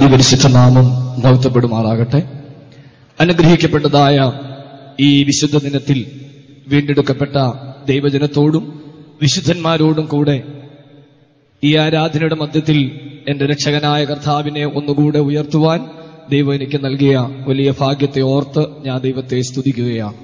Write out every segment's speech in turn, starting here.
അതിപരിശുദ്ധ നാമം മഹത്വപ്പെടുമാറാകട്ടെ അനുഗ്രഹിക്കപ്പെട്ടതായ ഈ വിശുദ്ധ ദിനത്തിൽ വീണ്ടെടുക്കപ്പെട്ട ദൈവജനത്തോടും വിശുദ്ധന്മാരോടും കൂടെ ഈ ആരാധനയുടെ മധ്യത്തിൽ എന്റെ രക്ഷകനായ കർത്താവിനെ ഒന്നുകൂടെ ഉയർത്തുവാൻ ദൈവം എനിക്ക് നൽകിയ വലിയ ഭാഗ്യത്തെ ഓർത്ത് ഞാൻ ദൈവത്തെ സ്തുതിക്കുകയാണ്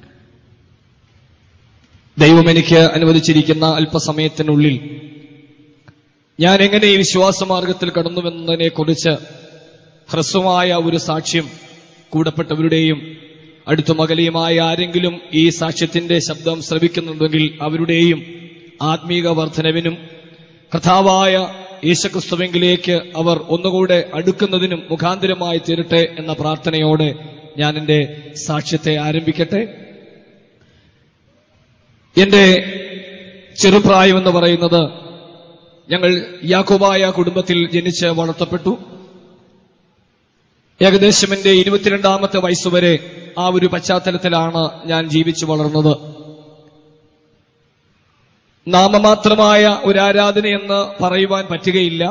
ദൈവം എനിക്ക് അനുവദിച്ചിരിക്കുന്ന അല്പസമയത്തിനുള്ളിൽ ഞാൻ എങ്ങനെ ഈ വിശ്വാസമാർഗത്തിൽ കടന്നുവെന്നതിനെ കുറിച്ച് ഹ്രസ്വമായ ഒരു സാക്ഷ്യം കൂടപ്പെട്ടവരുടെയും അടുത്തു മകലിയുമായ ആരെങ്കിലും ഈ സാക്ഷ്യത്തിന്റെ ശബ്ദം ശ്രവിക്കുന്നുണ്ടെങ്കിൽ അവരുടെയും ആത്മീക വർധനവിനും കർത്താവായ യേശുക്രിസ്തുവെങ്കിലേക്ക് അവർ ഒന്നുകൂടെ അടുക്കുന്നതിനും മുഖാന്തരമായി തീരട്ടെ എന്ന പ്രാർത്ഥനയോടെ ഞാൻ എന്റെ സാക്ഷ്യത്തെ ആരംഭിക്കട്ടെ എന്റെ ചെറുപ്രായം എന്ന് പറയുന്നത് ഞങ്ങൾ യാക്കോബായ കുടുംബത്തിൽ ജനിച്ച് വളർത്തപ്പെട്ടു ഏകദേശം എന്റെ ഇരുപത്തിരണ്ടാമത്തെ വയസ്സുവരെ ആ ഒരു പശ്ചാത്തലത്തിലാണ് ഞാൻ ജീവിച്ചു വളർന്നത് നാമമാത്രമായ ഒരു ആരാധനയെന്ന് പറയുവാൻ പറ്റുകയില്ല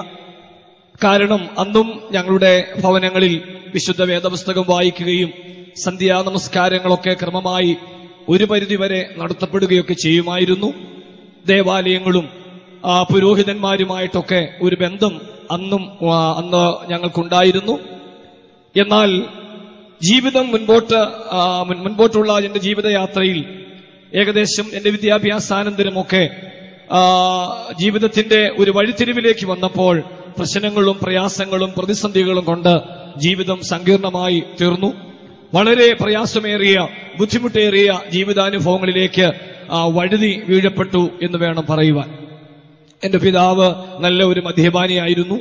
കാരണം അന്നും ഞങ്ങളുടെ ഭവനങ്ങളിൽ വിശുദ്ധ വേദപുസ്തകം വായിക്കുകയും സന്ധ്യാ നമസ്കാരങ്ങളൊക്കെ ക്രമമായി ഒരു പരിധിവരെ നടത്തപ്പെടുകയൊക്കെ ചെയ്യുമായിരുന്നു ദേവാലയങ്ങളും ആ പുരോഹിതന്മാരുമായിട്ടൊക്കെ ഒരു ബന്ധം അന്നും ആ, അന്ന് ഞങ്ങൾക്കുണ്ടായിരുന്നു എന്നാൽ ജീവിതം മുൻപോട്ട് ആ, മുൻ- മുൻപോട്ടുള്ള എന്റെ ജീവിതയാത്രയിൽ ഏകദേശം എന്റെ വിദ്യാഭ്യാസാനന്തരമൊക്കെ ആ, ജീവിതത്തിന്റെ ഒരു വഴിത്തിരിവിലേക്ക് വന്നപ്പോൾ പ്രശ്നങ്ങളും പ്രയാസങ്ങളും പ്രതിസന്ധികളും കൊണ്ട് ജീവിതം സങ്കീർണമായി തീർന്നു വളരെ പ്രയാസമേറിയ ബുദ്ധിമുട്ടേറിയ ജീവിതാനുഭവങ്ങളിലേക്ക് ആ, വഴുതി വീഴപ്പെട്ടു എന്ന് വേണം പറയുവാൻ എന്റെ പിതാവ് നല്ല ഒരു മദ്യപാനിയായിരുന്നു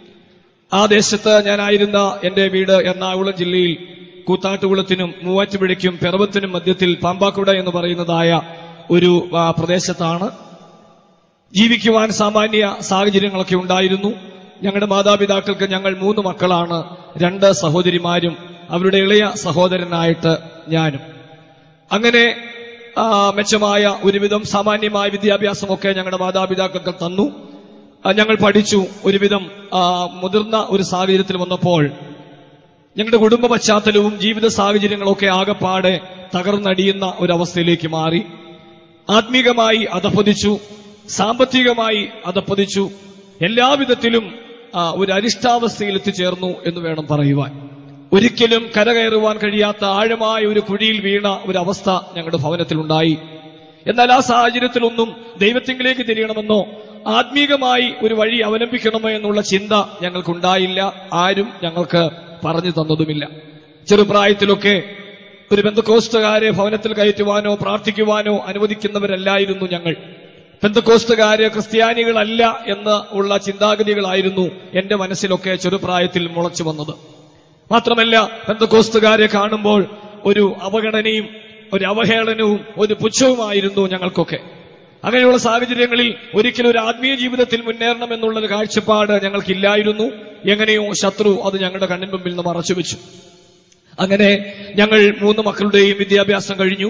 ആ ദേശത്ത് ഞാനായിരുന്ന എന്റെ വീട് എറണാകുളം ജില്ലയിൽ കൂത്താട്ടുകുളത്തിനും മൂവാറ്റുപുഴയ്ക്കും പിറവത്തിനും മധ്യത്തിൽ പാമ്പാക്കുട എന്ന് പറയുന്നതായ ഒരു ആ, പ്രദേശത്താണ് ജീവിക്കുവാൻ സാമാന്യ സാഹചര്യങ്ങളൊക്കെ ഉണ്ടായിരുന്നു ഞങ്ങളുടെ മാതാപിതാക്കൾക്ക് ഞങ്ങൾ മൂന്ന് മക്കളാണ് രണ്ട് സഹോദരിമാരും അവരുടെ ഇളയ സഹോദരനായിട്ട് ഞാനും അങ്ങനെ ആ, മെച്ചമായ ഒരുവിധം സാമാന്യമായ വിദ്യാഭ്യാസമൊക്കെ ഞങ്ങളുടെ മാതാപിതാക്കൾക്ക് തന്നു ആ, ഞങ്ങൾ പഠിച്ചു ഒരുവിധം ആ, മുതിർന്ന ഒരു സാഹചര്യത്തിൽ വന്നപ്പോൾ ഞങ്ങളുടെ കുടുംബ പശ്ചാത്തലവും ജീവിത സാഹചര്യങ്ങളൊക്കെ ആകെപ്പാടെ തകർന്നടിയുന്ന ഒരവസ്ഥയിലേക്ക് മാറി ആത്മീകമായി അധപ്പതിച്ചു സാമ്പത്തികമായി അധപ്പതിച്ചു എല്ലാവിധത്തിലും ആ, ഒരു അരിഷ്ടാവസ്ഥയിൽ എത്തിച്ചേർന്നു എന്ന് വേണം പറയുവാൻ ഒരിക്കലും കരകയറുവാൻ കഴിയാത്ത ആഴമായ ഒരു കുഴിയിൽ വീണ ഒരു അവസ്ഥ ഞങ്ങളുടെ ഭവനത്തിലുണ്ടായി എന്നാൽ ആ സാഹചര്യത്തിലൊന്നും ദൈവത്തിങ്കിലേക്ക് തിരിയണമെന്നോ ആത്മീകമായി ഒരു വഴി അവലംബിക്കണമോ എന്നുള്ള ചിന്ത ഞങ്ങൾക്കുണ്ടായില്ല ആരും ഞങ്ങൾക്ക് പറഞ്ഞു തന്നതുമില്ല ചെറുപ്രായത്തിലൊക്കെ ഒരു ബന്ധുക്കോസ്തുകാരെ ഭവനത്തിൽ കയറ്റുവാനോ പ്രാർത്ഥിക്കുവാനോ അനുവദിക്കുന്നവരല്ലായിരുന്നു ഞങ്ങൾ ബന്ധുക്കോസ്തുകാര് ക്രിസ്ത്യാനികളല്ല എന്ന് ഉള്ള ചിന്താഗതികളായിരുന്നു എന്റെ മനസ്സിലൊക്കെ ചെറുപ്രായത്തിൽ മുളച്ചു വന്നത് മാത്രമല്ല ബന്ധുക്കോസ്തുകാരെ കാണുമ്പോൾ ഒരു അവഗണനയും ഒരു അവഹേളനവും ഒരു പുച്ഛവുമായിരുന്നു ഞങ്ങൾക്കൊക്കെ അങ്ങനെയുള്ള സാഹചര്യങ്ങളിൽ ഒരിക്കലും ഒരു ആത്മീയ ജീവിതത്തിൽ മുന്നേറണം എന്നുള്ളൊരു കാഴ്ചപ്പാട് ഞങ്ങൾക്കില്ലായിരുന്നു എങ്ങനെയോ ശത്രു അത് ഞങ്ങളുടെ കണ്ണിൻ മുമ്പിൽ നിന്ന് മറച്ചു വെച്ചു അങ്ങനെ ഞങ്ങൾ മൂന്ന് മക്കളുടെയും വിദ്യാഭ്യാസം കഴിഞ്ഞു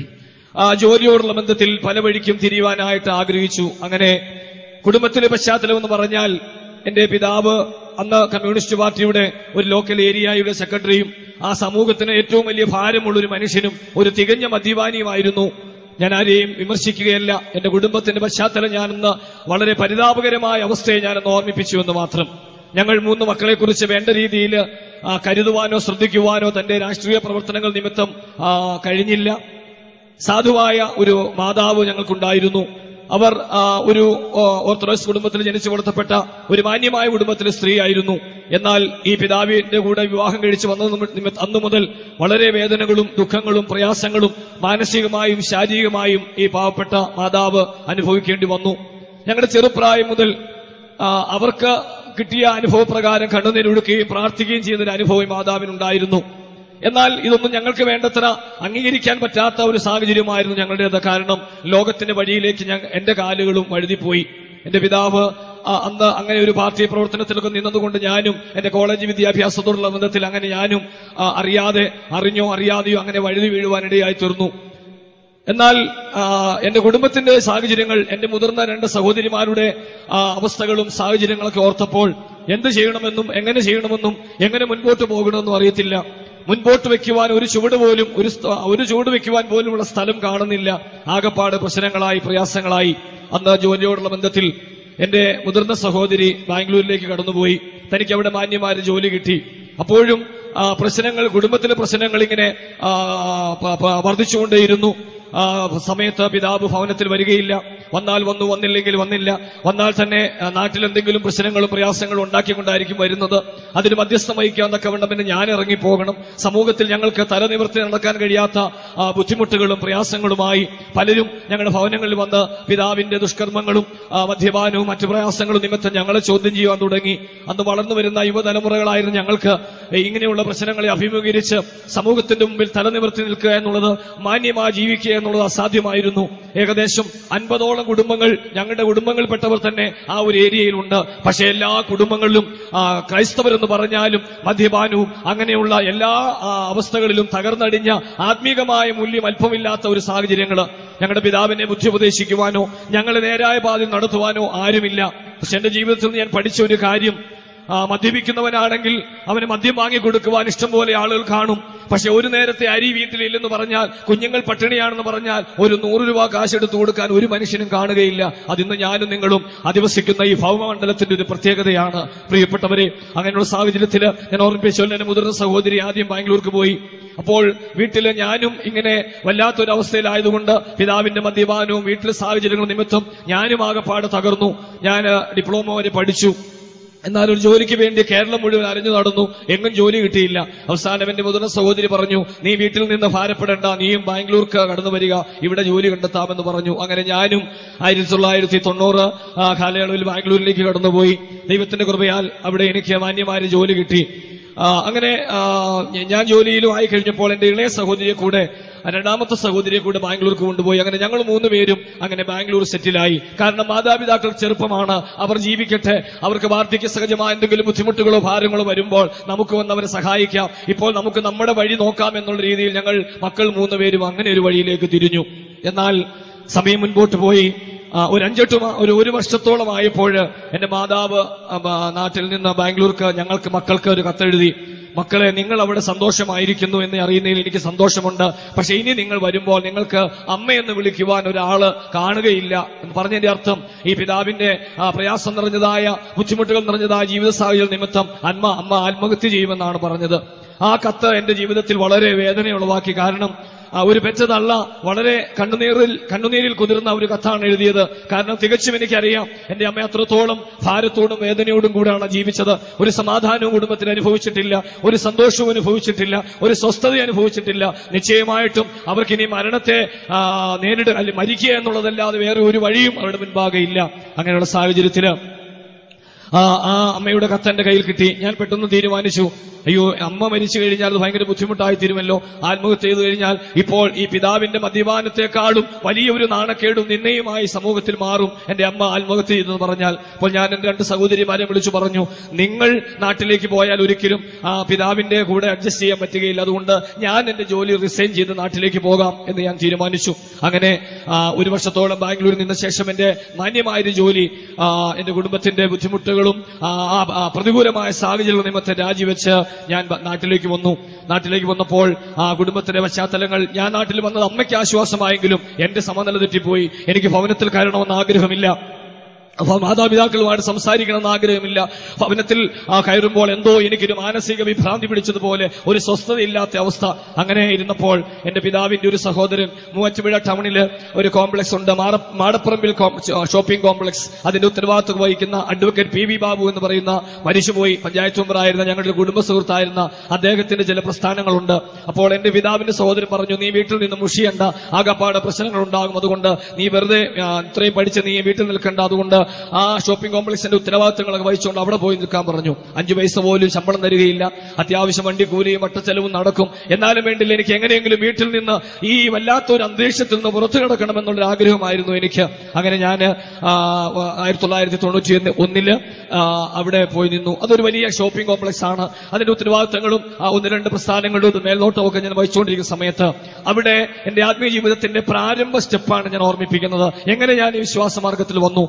ആ ജോലിയോടുള്ള ബന്ധത്തിൽ പല വഴിക്കും തിരിയുവാനായിട്ട് ആഗ്രഹിച്ചു അങ്ങനെ കുടുംബത്തിലെ പശ്ചാത്തലം എന്ന് പറഞ്ഞാൽ എന്റെ പിതാവ് അന്ന് കമ്മ്യൂണിസ്റ്റ് പാർട്ടിയുടെ ഒരു ലോക്കൽ ഏരിയയുടെ സെക്രട്ടറിയും ആ സമൂഹത്തിന് ഏറ്റവും വലിയ ഭാരമുള്ള ഒരു മനുഷ്യനും ഒരു തികഞ്ഞ മദ്യപാനിയുമായിരുന്നു ഞാൻ ആരെയും വിമർശിക്കുകയല്ല എന്റെ കുടുംബത്തിന്റെ പശ്ചാത്തലം ഞാനിന്ന് വളരെ പരിതാപകരമായ അവസ്ഥയെ ഞാനൊന്ന് ഓർമ്മിപ്പിച്ചു എന്ന് മാത്രം ഞങ്ങൾ മൂന്ന് മക്കളെ കുറിച്ച് വേണ്ട രീതിയിൽ ആ, കരുതുവാനോ ശ്രദ്ധിക്കുവാനോ തന്റെ രാഷ്ട്രീയ പ്രവർത്തനങ്ങൾ നിമിത്തം ആ, കഴിഞ്ഞില്ല സാധുവായ ഒരു മാതാവ് ഞങ്ങൾക്കുണ്ടായിരുന്നു അവർ ആ, ഒരു ഓ, ഓർത്തഡോക്സ് കുടുംബത്തിൽ ജനിച്ചു വളർത്തപ്പെട്ട ഒരു മാന്യമായ കുടുംബത്തിലെ സ്ത്രീയായിരുന്നു എന്നാൽ ഈ പിതാവിന്റെ കൂടെ വിവാഹം കഴിച്ചു വന്നത് നിമി- നിമിത്ത- അന്നു മുതൽ വളരെ വേദനകളും ദുഃഖങ്ങളും പ്രയാസങ്ങളും മാനസികമായും ശാരീരികമായും ഈ പാവപ്പെട്ട മാതാവ് അനുഭവിക്കേണ്ടി വന്നു ഞങ്ങളുടെ ചെറുപ്രായം മുതൽ ആ, അവർക്ക് കിട്ടിയ അനുഭവപ്രകാരം കണ്ണുനീരൊടുക്കുകയും പ്രാർത്ഥിക്കുകയും ചെയ്യുന്ന ഒരു അനുഭവം ഈ മാതാവിനുണ്ടായിരുന്നു എന്നാൽ ഇതൊന്നും ഞങ്ങൾക്ക് വേണ്ടത്ര അംഗീകരിക്കാൻ പറ്റാത്ത ഒരു സാഹചര്യമായിരുന്നു ഞങ്ങളുടേത് കാരണം ലോകത്തിന്റെ വഴിയിലേക്ക് ഞാൻ എന്റെ കാലുകളും വഴുതിപ്പോയി എന്റെ പിതാവ് ആ, അന്ന് അങ്ങനെ ഒരു പാർട്ടി പ്രവർത്തനത്തിലൊക്കെ നിന്നതുകൊണ്ട് ഞാനും എന്റെ കോളേജ് വിദ്യാഭ്യാസത്തോടുള്ള ബന്ധത്തിൽ അങ്ങനെ ഞാനും ആ, അറിയാതെ അറിഞ്ഞോ അറിയാതെയോ അങ്ങനെ വഴുതി വീഴുവാനിടയായി തീർന്നു എന്നാൽ ആ, എന്റെ കുടുംബത്തിന്റെ സാഹചര്യങ്ങൾ എന്റെ മുതിർന്ന രണ്ട് സഹോദരിമാരുടെ ആ, അവസ്ഥകളും സാഹചര്യങ്ങളൊക്കെ ഓർത്തപ്പോൾ എന്ത് ചെയ്യണമെന്നും എങ്ങനെ ചെയ്യണമെന്നും എങ്ങനെ മുൻപോട്ട് പോകണമെന്നും അറിയത്തില്ല മുൻപോട്ട് വെക്കുവാൻ ഒരു ചുവട് പോലും ഒരു സ്ഥ- ഒരു ചുവട് വെക്കുവാൻ പോലുമുള്ള സ്ഥലം കാണുന്നില്ല ആകപ്പാട് പ്രശ്നങ്ങളായി പ്രയാസങ്ങളായി അന്ന് ജോലിയോടുള്ള ബന്ധത്തിൽ എന്റെ മുതിർന്ന സഹോദരി ബാംഗ്ലൂരിലേക്ക് കടന്നുപോയി തനിക്ക് അവിടെ മാന്യമായ ജോലി കിട്ടി അപ്പോഴും ആ, പ്രശ്നങ്ങൾ കുടുംബത്തിലെ പ്രശ്നങ്ങൾ ഇങ്ങനെ ആ, പ- പ- വർദ്ധിച്ചുകൊണ്ടേയിരുന്നു ആ, സമയത്ത് പിതാവ് ഭവനത്തിൽ വരികയില്ല വന്നാൽ വന്നു വന്നില്ലെങ്കിൽ വന്നില്ല വന്നാൽ തന്നെ ആ, നാട്ടിൽ എന്തെങ്കിലും പ്രശ്നങ്ങളും പ്രയാസങ്ങളും ഉണ്ടാക്കിക്കൊണ്ടായിരിക്കും വരുന്നത് അതിന് മധ്യസ്ഥം വഹിക്കാവുന്ന കവണ്ടമിന് ഞാൻ ഇറങ്ങിപ്പോകണം സമൂഹത്തിൽ ഞങ്ങൾക്ക് തലനിവർത്തി നടക്കാൻ കഴിയാത്ത ആ, ബുദ്ധിമുട്ടുകളും പ്രയാസങ്ങളുമായി പലരും ഞങ്ങളുടെ ഭവനങ്ങളിൽ വന്ന് പിതാവിന്റെ ദുഷ്കർമ്മങ്ങളും ആ, മദ്യപാനവും മറ്റു പ്രയാസങ്ങളും നിമിത്തം ഞങ്ങളെ ചോദ്യം ചെയ്യാൻ തുടങ്ങി അന്ന് വളർന്നു വരുന്ന യുവതലമുറകളായിരുന്നു ഞങ്ങൾക്ക് ഇങ്ങനെയുള്ള പ്രശ്നങ്ങളെ അഭിമുഖീകരിച്ച് സമൂഹത്തിന്റെ മുമ്പിൽ തലനിവർത്തി നിൽക്കുക എന്നുള്ളത് മാന്യമായി ജീവിക്കുക എന്നുള്ളത് അസാധ്യമായിരുന്നു ഏകദേശം അൻപതോളം കുടുംബങ്ങൾ ഞങ്ങളുടെ കുടുംബങ്ങളിൽപ്പെട്ടവർ തന്നെ ആ ഒരു ഏരിയയിലുണ്ട് പക്ഷേ എല്ലാ കുടുംബങ്ങളിലും ആ, ക്രൈസ്തവരെന്ന് പറഞ്ഞാലും മദ്യപാനവും അങ്ങനെയുള്ള എല്ലാ ആ, അവസ്ഥകളിലും തകർന്നടിഞ്ഞ ആത്മീകമായ മൂല്യം അല്പമില്ലാത്ത ഒരു സാഹചര്യങ്ങൾ ഞങ്ങളുടെ പിതാവിനെ ബുദ്ധി ഉപദേശിക്കുവാനോ ഞങ്ങളെ നേരായ പാതയിൽ നടത്തുവാനോ ആരുമില്ല പക്ഷെ എന്റെ ജീവിതത്തിൽ നിന്ന് ഞാൻ പഠിച്ച ഒരു കാര്യം ആ, മദ്യപിക്കുന്നവനാണെങ്കിൽ അവന് മദ്യം വാങ്ങി കൊടുക്കുവാൻ ഇഷ്ടംപോലെ ആളുകൾ കാണും പക്ഷെ ഒരു നേരത്തെ അരി വീട്ടിലില്ലെന്ന് പറഞ്ഞാൽ കുഞ്ഞുങ്ങൾ പട്ടിണിയാണെന്ന് പറഞ്ഞാൽ ഒരു നൂറ് രൂപ കാശെടുത്തു കൊടുക്കാൻ ഒരു മനുഷ്യനും കാണുകയില്ല അതിന്ന് ഞാനും നിങ്ങളും അധിവസിക്കുന്ന ഈ ഭൗമമണ്ഡലത്തിന്റെ ഒരു പ്രത്യേകതയാണ് പ്രിയപ്പെട്ടവരെ അങ്ങനെയുള്ള സാഹചര്യത്തിൽ ഞാൻ ഓർമ്മിപ്പിച്ചല്ലോ എന്റെ മുതിർന്ന സഹോദരി ആദ്യം ബാംഗ്ലൂർക്ക് പോയി അപ്പോൾ വീട്ടിൽ ഞാനും ഇങ്ങനെ വല്ലാത്തൊരവസ്ഥയിലായതുകൊണ്ട് പിതാവിന്റെ മദ്യപാനവും വീട്ടിലെ സാഹചര്യങ്ങൾ നിമിത്തം ഞാനും ആകെപ്പാട് തകർന്നു ഞാൻ ഡിപ്ലോമ വരെ പഠിച്ചു എന്നാൽ ഒരു ജോലിക്ക് വേണ്ടി കേരളം മുഴുവൻ അലഞ്ഞു നടന്നു എങ്ങും ജോലി കിട്ടിയില്ല അവസാനം എന്റെ മുതിർന്ന സഹോദരി പറഞ്ഞു നീ വീട്ടിൽ നിന്ന് ഭാരപ്പെടേണ്ട നീയും ബാംഗ്ലൂർക്ക് കടന്നു വരിക ഇവിടെ ജോലി കണ്ടെത്താമെന്ന് പറഞ്ഞു അങ്ങനെ ഞാനും ആയിരത്തി തൊള്ളായിരത്തി തൊണ്ണൂറ് ആ, കാലയളവിൽ ബാംഗ്ലൂരിലേക്ക് കടന്നുപോയി ദൈവത്തിന്റെ കൃപയാൽ അവിടെ എനിക്ക് മാന്യമായ ജോലി കിട്ടി ആ, അങ്ങനെ ആ, ഞാൻ ജോലിയിലും ആയി കഴിഞ്ഞപ്പോൾ എന്റെ ഇളയ സഹോദരിയെ കൂടെ രണ്ടാമത്തെ സഹോദരിയെ കൂടെ ബാംഗ്ലൂർക്ക് കൊണ്ടുപോയി അങ്ങനെ ഞങ്ങൾ മൂന്ന് പേരും അങ്ങനെ ബാംഗ്ലൂർ സെറ്റിലായി കാരണം മാതാപിതാക്കൾ ചെറുപ്പമാണ് അവർ ജീവിക്കട്ടെ അവർക്ക് വാർദ്ധക്യ സഹജമായ എന്തെങ്കിലും ബുദ്ധിമുട്ടുകളോ ഭാരങ്ങളോ വരുമ്പോൾ നമുക്ക് വന്ന് അവരെ സഹായിക്കാം ഇപ്പോൾ നമുക്ക് നമ്മുടെ വഴി നോക്കാം എന്നുള്ള രീതിയിൽ ഞങ്ങൾ മക്കൾ മൂന്ന് പേരും അങ്ങനെ ഒരു വഴിയിലേക്ക് തിരിഞ്ഞു എന്നാൽ സമയം മുൻപോട്ട് പോയി ആ, ഒരു അഞ്ചെട്ട് മാ- ഒരു ഒരു വർഷത്തോളം ആയപ്പോൾ എന്റെ മാതാവ് ആ, ബ- നാട്ടിൽ നിന്ന് ബാംഗ്ലൂർക്ക് ഞങ്ങൾക്ക് മക്കൾക്ക് ഒരു കത്തെഴുതി മക്കളെ നിങ്ങൾ അവിടെ സന്തോഷമായിരിക്കുന്നു എന്ന് അറിയുന്നതിൽ എനിക്ക് സന്തോഷമുണ്ട് പക്ഷെ ഇനി നിങ്ങൾ വരുമ്പോൾ നിങ്ങൾക്ക് അമ്മയെന്ന് വിളിക്കുവാൻ ഒരാള് കാണുകയില്ല എന്ന് പറഞ്ഞതിന്റെ അർത്ഥം ഈ പിതാവിന്റെ ആ, പ്രയാസം നിറഞ്ഞതായ ബുദ്ധിമുട്ടുകൾ നിറഞ്ഞതായ ജീവിത സാഹചര്യം നിമിത്തം അമ്മ അമ്മ ആത്മഹത്യ ചെയ്യുമെന്നാണ് പറഞ്ഞത് ആ കത്ത് എന്റെ ജീവിതത്തിൽ വളരെ വേദന ഉളവാക്കി കാരണം ആ ഒരു പെറ്റ തള്ള വളരെ കണ്ണുനീറിൽ കണ്ണുനീരിൽ കുതിർന്ന ഒരു കത്താണ് എഴുതിയത് കാരണം തികച്ചും എനിക്കറിയാം എന്റെ അമ്മ അത്രത്തോളം ഭാരത്തോടും വേദനയോടും കൂടെയാണ് ജീവിച്ചത് ഒരു സമാധാനവും കുടുംബത്തിൽ അനുഭവിച്ചിട്ടില്ല ഒരു സന്തോഷവും അനുഭവിച്ചിട്ടില്ല ഒരു സ്വസ്ഥത അനുഭവിച്ചിട്ടില്ല നിശ്ചയമായിട്ടും അവർക്ക് ഇനി മരണത്തെ ആ, നേരിടുക അല്ലെങ്കിൽ മരിക്കുക എന്നുള്ളതല്ലാതെ വേറെ ഒരു വഴിയും അവരുടെ മുൻപാകെ ഇല്ല അങ്ങനെയുള്ള സാഹചര്യത്തില് ആ ആ അമ്മയുടെ കത്ത് എന്റെ കയ്യിൽ കിട്ടി ഞാൻ പെട്ടെന്ന് തീരുമാനിച്ചു അയ്യോ അമ്മ മരിച്ചു കഴിഞ്ഞാൽ അത് ഭയങ്കര ബുദ്ധിമുട്ടായി തീരുമല്ലോ ആത്മഹത്യ ചെയ്തു കഴിഞ്ഞാൽ ഇപ്പോൾ ഈ പിതാവിന്റെ മദ്യപാനത്തെക്കാളും വലിയ ഒരു നാണക്കേടും നിന്നയുമായി സമൂഹത്തിൽ മാറും എന്റെ അമ്മ ആത്മഹത്യ ചെയ്തെന്ന് പറഞ്ഞാൽ അപ്പോൾ ഞാൻ എന്റെ രണ്ട് സഹോദരിമാരെ വിളിച്ചു പറഞ്ഞു നിങ്ങൾ നാട്ടിലേക്ക് പോയാൽ ഒരിക്കലും ആ പിതാവിന്റെ കൂടെ അഡ്ജസ്റ്റ് ചെയ്യാൻ പറ്റുകയില്ല അതുകൊണ്ട് ഞാൻ എന്റെ ജോലി റിസൈൻ ചെയ്ത് നാട്ടിലേക്ക് പോകാം എന്ന് ഞാൻ തീരുമാനിച്ചു അങ്ങനെ ആ, ഒരു വർഷത്തോളം ബാംഗ്ലൂരിൽ നിന്ന ശേഷം എന്റെ മാന്യമായൊരു ജോലി ആ, എന്റെ കുടുംബത്തിന്റെ ബുദ്ധിമുട്ടുകളും ആ, ആ, ആ, പ്രതികൂലമായ സാഹചര്യങ്ങൾ നിമിത്തം രാജിവെച്ച് ഞാൻ ബ- നാട്ടിലേക്ക് വന്നു നാട്ടിലേക്ക് വന്നപ്പോൾ ആ കുടുംബത്തിന്റെ പശ്ചാത്തലങ്ങൾ ഞാൻ നാട്ടിൽ വന്നത് അമ്മയ്ക്ക് ആശ്വാസമായെങ്കിലും എന്റെ സമനില തെറ്റിപ്പോയി എനിക്ക് ഭവനത്തിൽ കയറണമെന്ന് ആഗ്രഹമില്ല അപ്പൊ മാതാപിതാക്കളുമായിട്ട് സംസാരിക്കണമെന്ന് ആഗ്രഹമില്ല ഭവനത്തിൽ ആ കയറുമ്പോൾ എന്തോ എനിക്കൊരു മാനസിക വിഭ്രാന്തി പിടിച്ചതുപോലെ ഒരു സ്വസ്ഥതയില്ലാത്ത അവസ്ഥ അങ്ങനെ ഇരുന്നപ്പോൾ എന്റെ പിതാവിന്റെ ഒരു സഹോദരൻ മൂവറ്റുപുഴ ടൗണില് ഒരു കോംപ്ലക്സ് ഉണ്ട് മാറ- മാടപ്പറമ്പിൽ കോം- ഷോപ്പിംഗ് കോംപ്ലക്സ് അതിന്റെ ഉത്തരവാദിത്വം വഹിക്കുന്ന അഡ്വക്കേറ്റ് പി വി ബാബു എന്ന് പറയുന്ന മരിച്ചുപോയി പഞ്ചായത്ത് മെമ്പറായിരുന്ന ഞങ്ങളുടെ കുടുംബ സുഹൃത്തായിരുന്ന അദ്ദേഹത്തിന്റെ ചില പ്രസ്ഥാനങ്ങളുണ്ട് അപ്പോൾ എന്റെ പിതാവിന്റെ സഹോദരൻ പറഞ്ഞു നീ വീട്ടിൽ നിന്ന് മുഷിയണ്ട ആകപ്പാട് പ്രശ്നങ്ങൾ ഉണ്ടാകും അതുകൊണ്ട് നീ വെറുതെ ആ, ഇത്രയും പഠിച്ച് നീ വീട്ടിൽ നിൽക്കേണ്ട അതുകൊണ്ട് ആ ഷോപ്പിംഗ് കോംപ്ലക്സിന്റെ ഉത്തരവാദിത്തങ്ങളൊക്കെ വഹിച്ചുകൊണ്ട് അവിടെ പോയി നിൽക്കാൻ പറഞ്ഞു അഞ്ചു പൈസ പോലും ശമ്പളം തരികയില്ല അത്യാവശ്യം വണ്ടി കൂലിയും വട്ടച്ചെലവും നടക്കും എന്നാലും വേണ്ടില്ല എനിക്ക് എങ്ങനെയെങ്കിലും വീട്ടിൽ നിന്ന് ഈ വല്ലാത്തൊരു അന്തരീക്ഷത്തിൽ നിന്ന് പുറത്തു കിടക്കണമെന്നുള്ള ആഗ്രഹമായിരുന്നു എനിക്ക് അങ്ങനെ ഞാൻ ആയിരത്തി തൊള്ളായിരത്തി തൊണ്ണൂറ്റി ഒന്നില് ആ, അവിടെ പോയി നിന്നു അതൊരു വലിയ ഷോപ്പിംഗ് കോംപ്ലക്സ് ആണ് അതിന്റെ ഉത്തരവാദിത്തങ്ങളും ആ ഒന്ന് രണ്ട് പ്രസ്ഥാനങ്ങളും ഇത് മേൽനോട്ടവും ഒക്കെ ഞാൻ വഹിച്ചുകൊണ്ടിരിക്കുന്ന സമയത്ത് അവിടെ എന്റെ ആത്മീയ ജീവിതത്തിന്റെ പ്രാരംഭ സ്റ്റെപ്പാണ് ഞാൻ ഓർമ്മിപ്പിക്കുന്നത് എങ്ങനെ ഞാൻ ഈ വിശ്വാസ മാർഗത്തിൽ വന്നു ഇപ്പോൾ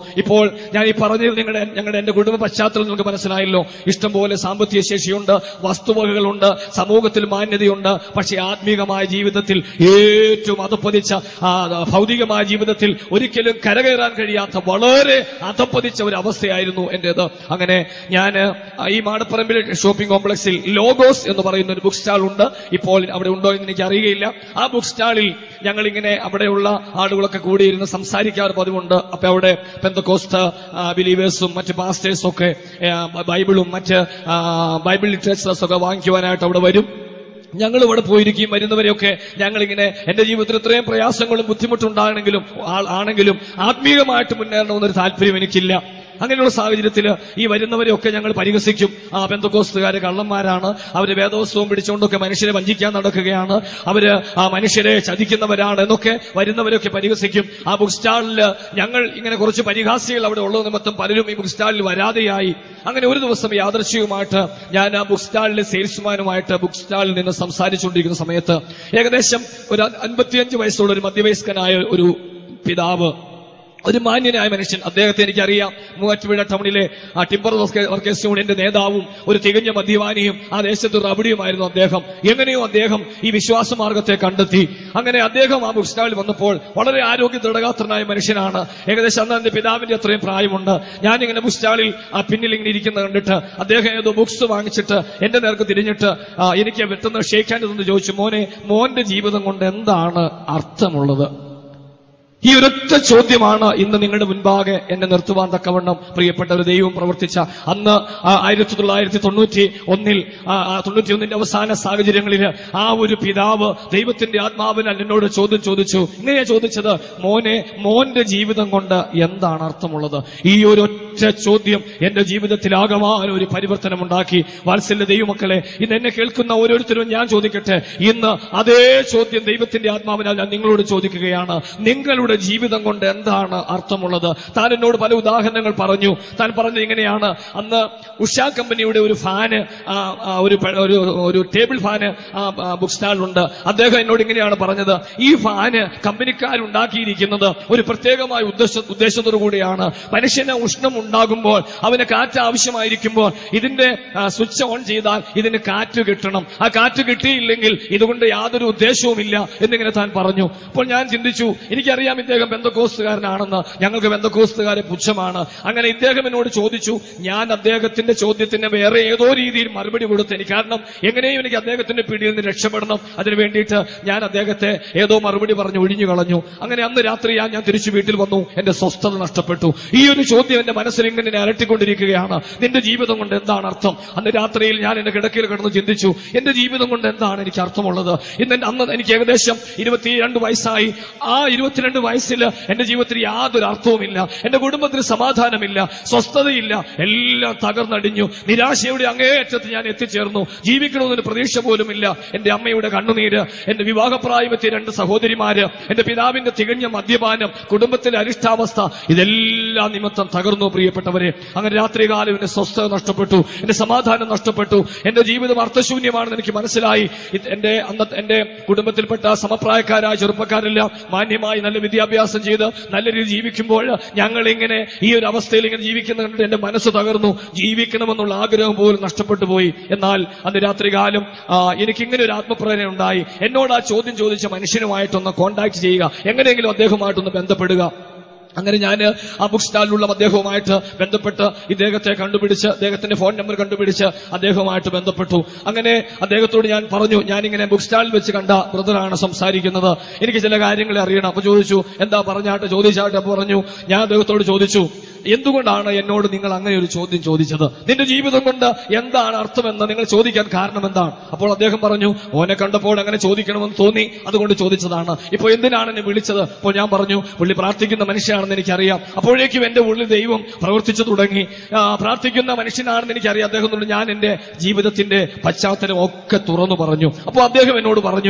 ഇപ്പോൾ ഞാൻ ഈ പറഞ്ഞത് നിങ്ങളുടെ ഞങ്ങളുടെ എന്റെ കുടുംബ പശ്ചാത്തലം നിങ്ങൾക്ക് മനസ്സിലായല്ലോ ഇഷ്ടംപോലെ സാമ്പത്തിക ശേഷിയുണ്ട് വസ്തുവകകളുണ്ട് സമൂഹത്തിൽ മാന്യതയുണ്ട് പക്ഷേ ആത്മീകമായ ജീവിതത്തിൽ ഏറ്റവും അധപ്പതിച്ച ആ, ഭൗതികമായ ജീവിതത്തിൽ ഒരിക്കലും കരകയറാൻ കഴിയാത്ത വളരെ അധപ്പതിച്ച ഒരു അവസ്ഥയായിരുന്നു എന്റേത് അങ്ങനെ ഞാൻ ഈ മാടപ്പറമ്പിൽ ഷോപ്പിംഗ് കോംപ്ലക്സിൽ ലോഗോസ് എന്ന് പറയുന്ന ഒരു ബുക്ക് സ്റ്റാൾ ഉണ്ട് ഇപ്പോൾ അവിടെ ഉണ്ടോ എന്ന് എനിക്ക് അറിയുകയില്ല ആ ബുക്ക് സ്റ്റാളിൽ ഞങ്ങൾ ഇങ്ങനെ അവിടെയുള്ള ആളുകളൊക്കെ കൂടിയിരുന്ന് സംസാരിക്കാറ് പതിവുണ്ട് അപ്പൊ അവിടെ പെന്തക്കോസ്റ്റ് ബിലീവേഴ്സും മറ്റ് പാസ്റ്റേഴ്സും ഒക്കെ ആ, ബൈബിളും മറ്റ് ആ, ബൈബിൾ ലിറ്ററേച്ചേഴ്സ് ഒക്കെ വാങ്ങിക്കുവാനായിട്ട് അവിടെ വരും ഞങ്ങൾ ഇവിടെ പോയിരിക്കും വരുന്നവരെയൊക്കെ ഞങ്ങൾ ഇങ്ങനെ എന്റെ ജീവിതത്തിൽ ഇത്രയും പ്രയാസങ്ങളും ബുദ്ധിമുട്ടുണ്ടാകണമെങ്കിലും ആ- ആണെങ്കിലും ആത്മീയമായിട്ട് മുന്നേറണമെന്നൊരു താല്പര്യം എനിക്കില്ല അങ്ങനെയുള്ള സാഹചര്യത്തിൽ ഈ വരുന്നവരെയൊക്കെ ഞങ്ങൾ പരിഹസിക്കും ആ ബന്ധുക്കോസ്തുകാര് കള്ളന്മാരാണ് അവര് വേദോത്സവം പിടിച്ചുകൊണ്ടൊക്കെ മനുഷ്യരെ വഞ്ചിക്കാൻ നടക്കുകയാണ് അവര് ആ മനുഷ്യരെ ചതിക്കുന്നവരാണ് എന്നൊക്കെ വരുന്നവരൊക്കെ പരിഹസിക്കും ആ ബുക്ക് സ്റ്റാളിൽ ഞങ്ങൾ ഇങ്ങനെ കുറച്ച് പരിഹാസികൾ അവിടെ ഉള്ളത് നിമിത്തം പലരും ഈ ബുക്ക് സ്റ്റാളിൽ വരാതെയായി അങ്ങനെ ഒരു ദിവസം യാദർശികമായിട്ട് ഞാൻ ആ ബുക്ക് സ്റ്റാളിലെ സെയിൽസ്മാനുമായിട്ട് ബുക്ക് സ്റ്റാളിൽ നിന്ന് സംസാരിച്ചുകൊണ്ടിരിക്കുന്ന സമയത്ത് ഏകദേശം ഒരു അൻപത്തിയഞ്ച് വയസ്സുള്ള ഒരു മധ്യവയസ്കനായ ഒരു പിതാവ് ഒരു മാന്യനായ മനുഷ്യൻ അദ്ദേഹത്തെ എനിക്കറിയാം മൂവാറ്റുപുഴ ടൗണിലെ ആ ടിമ്പർ വർക്കേഴ്സ് യൂണിയന്റെ നേതാവും ഒരു തികഞ്ഞ മദ്യപാനിയും ആ ദേശത്ത് റബഡിയുമായിരുന്നു അദ്ദേഹം എങ്ങനെയോ അദ്ദേഹം ഈ വിശ്വാസ മാർഗത്തെ കണ്ടെത്തി അങ്ങനെ അദ്ദേഹം ആ ബുക്ക് സ്റ്റാളിൽ വന്നപ്പോൾ വളരെ ആരോഗ്യ ദൃഢഗാത്രനായ മനുഷ്യനാണ് ഏകദേശം അന്ന് എന്റെ പിതാവിന്റെ അത്രയും പ്രായമുണ്ട് ഞാനിങ്ങനെ ബുക്ക് സ്റ്റാളിൽ ആ പിന്നിൽ ഇങ്ങനെ ഇരിക്കുന്നത് കണ്ടിട്ട് അദ്ദേഹം ഏതോ ബുക്സ് വാങ്ങിച്ചിട്ട് എന്റെ നേർക്ക് തിരിഞ്ഞിട്ട് ആ, എനിക്ക് പെട്ടെന്ന് ഷെയ്ക്കാൻ ഇതെന്ന് ചോദിച്ചു മോനെ മോന്റെ ജീവിതം കൊണ്ട് എന്താണ് അർത്ഥമുള്ളത് ഈ ഒരൊറ്റ ചോദ്യമാണ് ഇന്ന് നിങ്ങളുടെ മുൻപാകെ എന്നെ നിർത്തുവാൻ തക്കവണ്ണം പ്രിയപ്പെട്ട ഒരു ദൈവം പ്രവർത്തിച്ച അന്ന് ആ ആയിരത്തി തൊള്ളായിരത്തി തൊണ്ണൂറ്റി ഒന്നിൽ ആ, ആ തൊണ്ണൂറ്റി ഒന്നിന്റെ അവസാന സാഹചര്യങ്ങളിൽ ആ ഒരു പിതാവ് ദൈവത്തിന്റെ ആത്മാവിനാൽ എന്നോട് ചോദ്യം ചോദിച്ചു ഇങ്ങനെയാ ചോദിച്ചത് മോനെ മോന്റെ ജീവിതം കൊണ്ട് എന്താണ് അർത്ഥമുള്ളത് ഈ ഒരു ഒറ്റ ചോദ്യം എന്റെ ജീവിതത്തിൽ ആകമാന ഒരു പരിവർത്തനം ഉണ്ടാക്കി വാത്സല്യ ദൈവമക്കളെ ഇന്ന് എന്നെ കേൾക്കുന്ന ഓരോരുത്തരും ഞാൻ ചോദിക്കട്ടെ ഇന്ന് അതേ ചോദ്യം ദൈവത്തിന്റെ ആത്മാവിനാൽ ഞാൻ നിങ്ങളോട് ചോദിക്കുകയാണ് നിങ്ങളുടെ ജീവിതം കൊണ്ട് എന്താണ് അർത്ഥമുള്ളത് താൻ എന്നോട് പല ഉദാഹരണങ്ങൾ പറഞ്ഞു താൻ പറഞ്ഞത് ഇങ്ങനെയാണ് അന്ന് ഉഷ കമ്പനിയുടെ ഒരു ഫാന് ആ, ആ, ഒരു പ- ഒരു ഒരു ടേബിൾ ഫാന് ആ, ആ, ബുക്ക് സ്റ്റാളിലുണ്ട് അദ്ദേഹം എന്നോട് ഇങ്ങനെയാണ് പറഞ്ഞത് ഈ ഫാന് കമ്പനിക്കാരുണ്ടാക്കിയിരിക്കുന്നത് ഒരു പ്രത്യേകമായ ഉദ്ദേശ ഉദ്ദേശത്തോടു കൂടിയാണ് മനുഷ്യന് ഉഷ്ണം ഉണ്ടാകുമ്പോൾ അവന് കാറ്റ് ആവശ്യമായിരിക്കുമ്പോൾ ഇതിന്റെ ആ, സ്വിച്ച് ഓൺ ചെയ്താൽ ഇതിന് കാറ്റ് കിട്ടണം ആ കാറ്റ് കിട്ടിയില്ലെങ്കിൽ ഇതുകൊണ്ട് യാതൊരു ഉദ്ദേശവുമില്ല എന്നിങ്ങനെ താൻ പറഞ്ഞു അപ്പോൾ ഞാൻ ചിന്തിച്ചു എനിക്കറിയാം ഇദ്ദേഹം ബന്ധക്കോസ്തുകാരനാണെന്ന് ഞങ്ങൾക്ക് ബന്ധക്കോസ്തുകാരെ പുച്ഛമാണ് അങ്ങനെ ഇദ്ദേഹം എന്നോട് ചോദിച്ചു ഞാൻ അദ്ദേഹത്തിന്റെ ചോദ്യത്തിന് വേറെ ഏതോ രീതിയിൽ മറുപടി കൊടുത്തു എനിക്ക് കാരണം എങ്ങനെയും എനിക്ക് അദ്ദേഹത്തിന്റെ പിടിയിൽ നിന്ന് രക്ഷപ്പെടണം അതിനു വേണ്ടിയിട്ട് ഞാൻ അദ്ദേഹത്തെ ഏതോ മറുപടി പറഞ്ഞ് ഒഴിഞ്ഞു കളഞ്ഞു അങ്ങനെ അന്ന് രാത്രി ഞാൻ ഞാൻ തിരിച്ചു വീട്ടിൽ വന്നു എന്റെ സ്വസ്ഥത നഷ്ടപ്പെട്ടു ഈ ഒരു ചോദ്യം എന്റെ മനസ്സിൽ ഇങ്ങനെ എന്നെ അലട്ടിക്കൊണ്ടിരിക്കുകയാണ് നിന്റെ ജീവിതം കൊണ്ട് എന്താണ് അർത്ഥം അന്ന് രാത്രിയിൽ ഞാൻ എന്റെ കിടക്കയിൽ കിടന്ന് ചിന്തിച്ചു എന്റെ ജീവിതം കൊണ്ട് എന്താണ് എനിക്ക് അർത്ഥമുള്ളത് ഇന്ന് എന്റെ- അന്ന് എനിക്ക് ഏകദേശം ഇരുപത്തിരണ്ട് വയസ്സായി ആ ഇരുപത്തിരണ്ട് വയസ്സിൽ എന്റെ ജീവിതത്തിൽ യാതൊരു അർത്ഥവുമില്ല എന്റെ കുടുംബത്തിൽ സമാധാനമില്ല സ്വസ്ഥതയില്ല എല്ലാം തകർന്നടിഞ്ഞു നിരാശയുടെ അങ്ങേയറ്റത്ത് ഞാൻ എത്തിച്ചേർന്നു ജീവിക്കണമെന്നൊരു പ്രതീക്ഷ പോലുമില്ല എന്റെ അമ്മയുടെ കണ്ണുനീര് എന്റെ വിവാഹപ്രായമെത്തിയ രണ്ട് സഹോദരിമാര് എന്റെ പിതാവിന്റെ തികഞ്ഞ മദ്യപാനം കുടുംബത്തിലെ അരിഷ്ടാവസ്ഥ ഇതെല്ലാം നിമിത്തം തകർന്നു പ്രിയപ്പെട്ടവരെ അങ്ങനെ രാത്രികാലം എന്റെ സ്വസ്ഥത നഷ്ടപ്പെട്ടു എന്റെ സമാധാനം നഷ്ടപ്പെട്ടു എന്റെ ജീവിതം അർത്ഥശൂന്യമാണെന്ന് എനിക്ക് മനസ്സിലായി ഇത് എന്റെ അന്നത്തെ എന്റെ കുടുംബത്തിൽപ്പെട്ട സമപ്രായക്കാരായ ചെറുപ്പക്കാരെല്ലാം മാന്യമായി നല്ല വിദ്യാഭ്യാസം ചെയ്ത് നല്ല രീതിയിൽ ജീവിക്കുമ്പോൾ ഞങ്ങൾ ഇങ്ങനെ ഈ ഒരു അവസ്ഥയിൽ ഇങ്ങനെ ജീവിക്കുന്ന കണ്ടിട്ട് എന്റെ മനസ്സ് തകർന്നു ജീവിക്കണമെന്നുള്ള ആഗ്രഹം പോലും നഷ്ടപ്പെട്ടു പോയി എന്നാൽ അന്ന് രാത്രികാലം ആ, എനിക്ക് ഇങ്ങനെ ഒരു ആത്മപ്രേരണ ഉണ്ടായി എന്നോട് ആ ചോദ്യം ചോദിച്ച മനുഷ്യനുമായിട്ടൊന്ന് കോണ്ടാക്ട് ചെയ്യുക എങ്ങനെയെങ്കിലും അദ്ദേഹവുമായിട്ടൊന്ന് ബന്ധപ്പെടുക അങ്ങനെ ഞാൻ ആ ബുക്ക് സ്റ്റാളിലുള്ള അദ്ദേഹവുമായിട്ട് ബന്ധപ്പെട്ട് ഇദ്ദേഹത്തെ കണ്ടുപിടിച്ച് അദ്ദേഹത്തിന്റെ ഫോൺ നമ്പർ കണ്ടുപിടിച്ച് അദ്ദേഹവുമായിട്ട് ബന്ധപ്പെട്ടു അങ്ങനെ അദ്ദേഹത്തോട് ഞാൻ പറഞ്ഞു ഞാനിങ്ങനെ ബുക്ക് സ്റ്റാളിൽ വെച്ച് കണ്ട ബ്രദറാണ് സംസാരിക്കുന്നത് എനിക്ക് ചില കാര്യങ്ങൾ അറിയണം അപ്പൊ ചോദിച്ചു എന്താ പറഞ്ഞാട്ട് ചോദിച്ചാട്ട് അപ്പൊ പറഞ്ഞു ഞാൻ അദ്ദേഹത്തോട് ചോദിച്ചു എന്തുകൊണ്ടാണ് എന്നോട് നിങ്ങൾ അങ്ങനെ ഒരു ചോദ്യം ചോദിച്ചത് നിന്റെ ജീവിതം കൊണ്ട് എന്താണ് അർത്ഥമെന്ന് നിങ്ങൾ ചോദിക്കാൻ കാരണം എന്താണ് അപ്പോൾ അദ്ദേഹം പറഞ്ഞു ഓനെ കണ്ടപ്പോൾ അങ്ങനെ ചോദിക്കണമെന്ന് തോന്നി അതുകൊണ്ട് ചോദിച്ചതാണ് ഇപ്പൊ എന്തിനാണ് എന്നെ വിളിച്ചത് അപ്പോൾ ഞാൻ പറഞ്ഞു പുള്ളി പ്രാർത്ഥിക്കുന്ന മനുഷ്യനാണെന്ന് എനിക്കറിയാം അപ്പോഴേക്കും എന്റെ ഉള്ളിൽ ദൈവം പ്രവർത്തിച്ചു തുടങ്ങി ആ, പ്രാർത്ഥിക്കുന്ന മനുഷ്യനാണെന്ന് എനിക്കറിയാം അദ്ദേഹം കൊണ്ട് ഞാൻ എന്റെ ജീവിതത്തിന്റെ പശ്ചാത്തലം ഒക്കെ തുറന്നു പറഞ്ഞു അപ്പോൾ അദ്ദേഹം എന്നോട് പറഞ്ഞു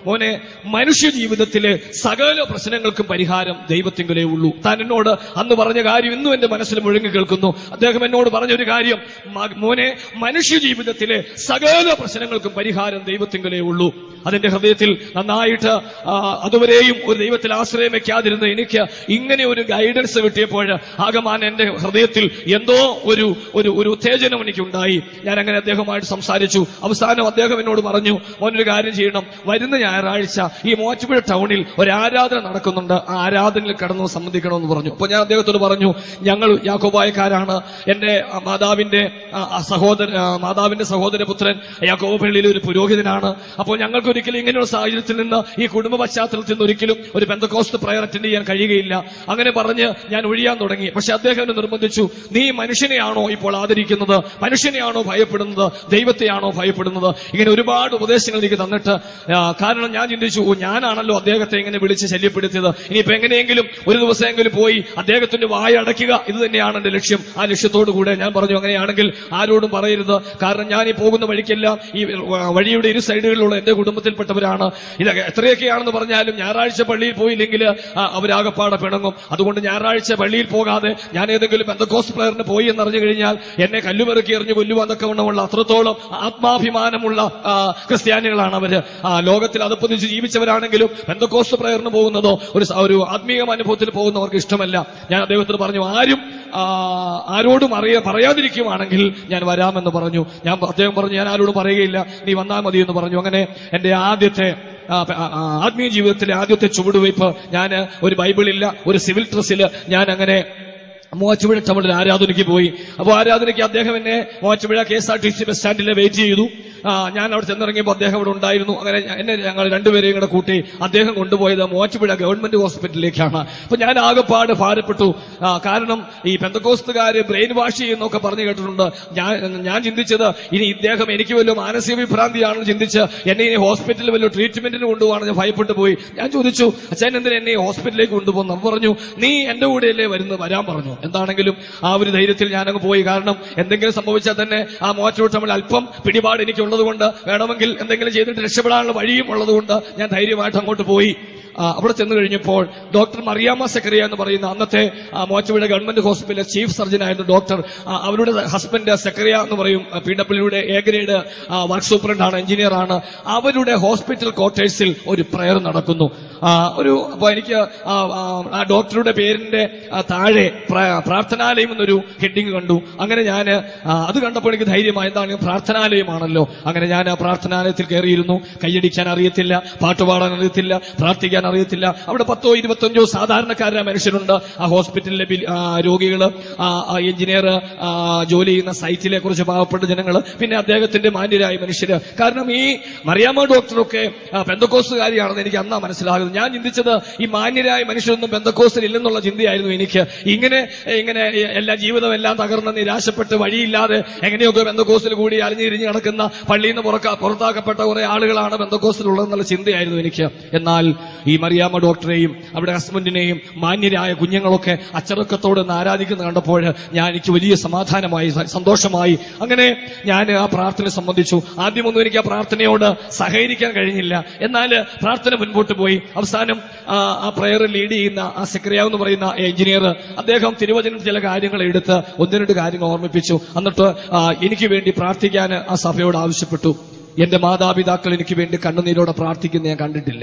മോനെ മനുഷ്യ ജീവിതത്തിലെ സകല പ്രശ്നങ്ങൾക്കും പരിഹാരം ദൈവത്തിങ്കലേ ഉള്ളൂ താൻ എന്നോട് അന്ന് പറഞ്ഞ കാര്യം ഇന്നും എന്റെ മനസ്സിൽ മുഴങ്ങി കേൾക്കുന്നു അദ്ദേഹം എന്നോട് പറഞ്ഞ ഒരു കാര്യം മ- മോനെ മനുഷ്യ ജീവിതത്തിലെ സകല പ്രശ്നങ്ങൾക്കും പരിഹാരം ദൈവത്തിങ്കലേ ഉള്ളൂ അതിന്റെ ഹൃദയത്തിൽ നന്നായിട്ട് ആ, അതുവരെയും ഒരു ദൈവത്തിൽ ആശ്രയം വെക്കാതിരുന്ന എനിക്ക് ഇങ്ങനെ ഒരു ഗൈഡൻസ് കിട്ടിയപ്പോൾ ആകമാൻ എന്റെ ഹൃദയത്തിൽ എന്തോ ഒരു ഒരു ഒരു ഉത്തേജനം എനിക്കുണ്ടായി ഞാൻ അങ്ങനെ അദ്ദേഹവുമായിട്ട് സംസാരിച്ചു അവസാനം അദ്ദേഹം എന്നോട് പറഞ്ഞു മോനൊരു കാര്യം ചെയ്യണം വരുന്ന ഞായറാഴ്ച ഈ മോച്ചുപുഴ ടൗണിൽ ഒരു ആരാധന നടക്കുന്നുണ്ട് ആ ആരാധനയിൽ കടന്നു സംബന്ധിക്കണമെന്ന് പറഞ്ഞു അപ്പൊ ഞാൻ അദ്ദേഹത്തോട് പറഞ്ഞു ഞങ്ങൾ യാക്കോബായക്കാരാണ് എന്റെ ആ, മാതാവിന്റെ ആ, ആ സഹോദര ആ, മാതാവിന്റെ സഹോദരപുത്രൻ യാക്കോബ പള്ളിയിലെ ഒരു പുരോഹിതനാണ് അപ്പോൾ ഞങ്ങൾക്ക് ഒരിക്കലും ഇങ്ങനെയുള്ള സാഹചര്യത്തിൽ നിന്ന് ഈ കുടുംബ പശ്ചാത്തലത്തിൽ നിന്ന് ഒരിക്കലും ഒരു ബന്ധക്കോസ്റ്റ് പ്രയർ അറ്റൻഡ് ചെയ്യാൻ കഴിയുകയില്ല അങ്ങനെ പറഞ്ഞ് ഞാൻ ഒഴിയാൻ തുടങ്ങി പക്ഷെ അദ്ദേഹം എന്നെ നിർബന്ധിച്ചു നീ മനുഷ്യനെയാണോ ഇപ്പോൾ ആദരിക്കുന്നത് മനുഷ്യനെയാണോ ഭയപ്പെടുന്നത് ദൈവത്തെയാണോ ഭയപ്പെടുന്നത് ഇങ്ങനെ ഒരുപാട് ഉപദേശങ്ങൾ എനിക്ക് തന്നിട്ട് ആ, കാരണം ഞാൻ ചിന്തിച്ചു ഓ, ഞാനാണല്ലോ അദ്ദേഹത്തെ ഇങ്ങനെ വിളിച്ച് ശല്യപ്പെടുത്തിയത് ഇനിയിപ്പോ എങ്ങനെയെങ്കിലും ഒരു ദിവസമെങ്കിലും പോയി അദ്ദേഹത്തിന്റെ വായ അടയ്ക്കുക ഇത് തന്നെയാണ് എന്റെ ലക്ഷ്യം ആ ലക്ഷ്യത്തോടു കൂടെ ഞാൻ പറഞ്ഞു അങ്ങനെയാണെങ്കിൽ ആരോടും പറയരുത് കാരണം ഞാൻ ഈ പോകുന്ന വഴിക്കെല്ലാം ഈ വ- വഴിയുടെ ഇരു സൈഡുകളിലുള്ള എന്റെ കുടുംബത്തിൽപ്പെട്ടവരാണ് ഇത് എത്രയൊക്കെയാണെന്ന് പറഞ്ഞാലും ഞായറാഴ്ച പള്ളിയിൽ പോയില്ലെങ്കിൽ ആ, അവരാകപ്പാടെ പിണങ്ങും അതുകൊണ്ട് ഞായറാഴ്ച പള്ളിയിൽ പോകാതെ ഞാൻ ഏതെങ്കിലും ബന്ധക്കോസ് പ്ലെയറിന് പോയി എന്നറിഞ്ഞു കഴിഞ്ഞാൽ എന്നെ കല്ലുമെറുക്കി എറിഞ്ഞു കൊല്ലുവാൻ തക്കവണ്ണമുള്ള അത്രത്തോളം ആത്മാഭിമാനമുള്ള ആ, ക്രിസ്ത്യാനികളാണ് അവര് ആ, ലോകത്തിൽ അതപ്പൊതിച്ച് ജീവിച്ചവരാണെങ്കിലും ബന്ധക്കോസ് പ്ലെയറിന് പോകുന്നതോ ഒരു സ- ഒരു ആത്മീയ അനുഭവത്തിൽ പോകുന്നവർക്ക് ഇഷ്ടമല്ല ഞാൻ അദ്ദേഹത്തിന് പറഞ്ഞു ആരും ആ, ആരോടും അറിയ പറയാതിരിക്കുവാണെങ്കിൽ ഞാൻ വരാമെന്ന് പറഞ്ഞു ഞാൻ അദ്ദേഹം പറഞ്ഞു ഞാൻ ആരോടും പറയുകയില്ല നീ വന്നാൽ മതി എന്ന് പറഞ്ഞു അങ്ങനെ എന്റെ ആദ്യത്തെ ആ, പ- ആ, ആത്മീയ ജീവിതത്തിലെ ആദ്യത്തെ ചുവടുവയ്പ് ഞാൻ ഒരു ബൈബിളില്ല ഒരു സിവിൽ ഡ്രസ്സിൽ ഞാൻ അങ്ങനെ മൂവാറ്റുപുഴ ടൗണിൽ ആരാധനയ്ക്ക് പോയി അപ്പോൾ ആരാധനയ്ക്ക് അദ്ദേഹം എന്നെ Muvattupuzha K S R T C bus സ്റ്റാൻഡിൽ വെയിറ്റ് ചെയ്തു ആ, ഞാൻ അവിടെ ചെന്നിറങ്ങിയപ്പോൾ അദ്ദേഹം അവിടെ ഉണ്ടായിരുന്നു അങ്ങനെ ഞാൻ- എന്നെ ഞങ്ങൾ രണ്ടുപേരെയും കൂടെ കൂട്ടി അദ്ദേഹം കൊണ്ടുപോയത് മൂവാറ്റുപുഴ ഗവൺമെന്റ് ഹോസ്പിറ്റലിലേക്കാണ് അപ്പൊ ഞാൻ ആകെപ്പാട് ഭാരപ്പെട്ടു ആ, കാരണം ഈ പെന്തക്കോസ്തുകാര് ബ്രെയിൻ വാഷ് ചെയ്യുന്നൊക്കെ പറഞ്ഞു കേട്ടിട്ടുണ്ട് ഞാൻ ഞാൻ ചിന്തിച്ചത് ഇനി ഇദ്ദേഹം എനിക്ക് വല്ല മാനസിക വിഭ്രാന്തിയാണെന്ന് ചിന്തിച്ച് എന്നെ ഇനി ഹോസ്പിറ്റലിൽ വല്ല ട്രീറ്റ്മെന്റിന് കൊണ്ടുപോകാണ് ഞാൻ ഭയപ്പെട്ടു പോയി ഞാൻ ചോദിച്ചു അച്ഛൻ എന്തിനാ എന്നെ ഈ ഹോസ്പിറ്റലിലേക്ക് കൊണ്ടുപോകുന്നു അപ്പൊ പറഞ്ഞു നീ എന്റെ കൂടെയല്ലേ വരുന്നത് വരാൻ പറഞ്ഞു എന്താണെങ്കിലും ആ ഒരു ധൈര്യത്തിൽ ഞാനങ്ങ് പോയി കാരണം എന്തെങ്കിലും സംഭവിച്ചാൽ തന്നെ ആ മോറ്റോട്ട് നമ്മൾ അല്പം പിടിപാട് എനിക്കുള്ളത് കൊണ്ട് വേണമെങ്കിൽ എന്തെങ്കിലും ചെയ്തിട്ട് രക്ഷപ്പെടാനുള്ള വഴിയും ഉള്ളതുകൊണ്ട് ഞാൻ ധൈര്യമായിട്ട് അങ്ങോട്ട് പോയി ആ, അവിടെ ചെന്ന് കഴിഞ്ഞപ്പോൾ ഡോക്ടർ മറിയാമ്മ സെക്രിയ എന്ന് പറയുന്ന അന്നത്തെ ആ, മോച്ചവിടെ ഗവൺമെന്റ് ഹോസ്പിറ്റലിലെ ചീഫ് സർജൻ ആയിരുന്നു ഡോക്ടർ ആ, അവരുടെ ഹസ്ബൻഡ് സെക്രിയ എന്ന് പറയും പി ഡബ്ല്യുടെ എ ഗ്രേഡ് വർക്ക് സൂപ്രണ്ടാണ് എഞ്ചിനീയർ ആണ് അവരുടെ ഹോസ്പിറ്റൽ ക്വാർട്ടേഴ്സിൽ ഒരു പ്രയർ നടക്കുന്നു ആ, ഒരു അപ്പൊ എനിക്ക് ആ, ആ, ആ ഡോക്ടറുടെ പേരിന്റെ ആ, താഴെ പ്ര- പ്രാർത്ഥനാലയം എന്നൊരു ഹെഡിങ് കണ്ടു അങ്ങനെ ഞാൻ അത് കണ്ടപ്പോൾ എനിക്ക് ധൈര്യമായി എന്താണ് പ്രാർത്ഥനാലയമാണല്ലോ അങ്ങനെ ഞാൻ ആ പ്രാർത്ഥനാലയത്തിൽ കയറിയിരുന്നു കൈയടിക്കാൻ അറിയത്തില്ല പാട്ടുപാടാൻ അറിയത്തില്ല പ്രാർത്ഥിക്കാൻ അറിയത്തില്ല അവിടെ പത്തോ ഇരുപത്തഞ്ചോ സാധാരണക്കാരായ മനുഷ്യരുണ്ട് ആ ഹോസ്പിറ്റലിലെ ബിൽ- ആ, രോഗികള് ആ, ആ എഞ്ചിനീയർ ആ, ജോലി ചെയ്യുന്ന സൈറ്റിലെ കുറിച്ച് പാവപ്പെട്ട ജനങ്ങൾ പിന്നെ അദ്ദേഹത്തിന്റെ മാന്യരായ മനുഷ്യര് കാരണം ഈ മറിയാമ്മ ഡോക്ടറൊക്കെ ആ, പെന്തക്കോസുകാരിയാണെന്ന് എനിക്ക് അന്നാ മനസ്സിലാകുന്നത് ഞാൻ ചിന്തിച്ചത് ഈ മാന്യരായ മനുഷ്യരൊന്നും ബന്ധക്കോസിൽ ഇല്ലെന്നുള്ള ചിന്തയായിരുന്നു എനിക്ക് ഇങ്ങനെ ഇങ്ങനെ എല്ലാ ജീവിതം എല്ലാം തകർന്ന് നിരാശപ്പെട്ട് വഴിയില്ലാതെ എങ്ങനെയൊക്കെ ബന്ധക്കോസിൽ കൂടി അലിഞ്ഞിരിഞ്ഞ് നടക്കുന്ന പള്ളിയിൽ നിന്ന് പുറക്ക പുറത്താക്കപ്പെട്ട കുറെ ആളുകളാണ് ബന്ധക്കോസിലുള്ളതെന്നുള്ള ചിന്തയായിരുന്നു എനിക്ക് എന്നാൽ ഈ മറിയാമ്മ ഡോക്ടറെയും അവിടെ ഹസ്ബൻഡിനെയും മാന്യരായ കുഞ്ഞുങ്ങളൊക്കെ അച്ചടക്കത്തോട് ഒന്ന് ആരാധിക്കുന്ന കണ്ടപ്പോൾ ഞാൻ എനിക്ക് വലിയ സമാധാനമായി സ- സന്തോഷമായി അങ്ങനെ ഞാൻ ആ പ്രാർത്ഥന സംബന്ധിച്ചു ആദ്യമൊന്നും എനിക്ക് ആ പ്രാർത്ഥനയോട് സഹകരിക്കാൻ കഴിഞ്ഞില്ല എന്നാൽ പ്രാർത്ഥന മുൻപോട്ട് പോയി അവസാനം ആ, ആ പ്രയർ ലീഡ് ചെയ്യുന്ന ആ സെക്രട്ടറി എന്ന് പറയുന്ന എഞ്ചിനീയർ അദ്ദേഹം തിരുവചനം ചില കാര്യങ്ങൾ എടുത്ത് ഒന്ന് രണ്ട് കാര്യങ്ങൾ ഓർമ്മിപ്പിച്ചു എന്നിട്ട് ആ, എനിക്ക് വേണ്ടി പ്രാർത്ഥിക്കാൻ ആ സഭയോട് ആവശ്യപ്പെട്ടു എന്റെ മാതാപിതാക്കൾ എനിക്ക് വേണ്ടി കണ്ണുനീരോടെ പ്രാർത്ഥിക്കുന്ന ഞാൻ കണ്ടിട്ടില്ല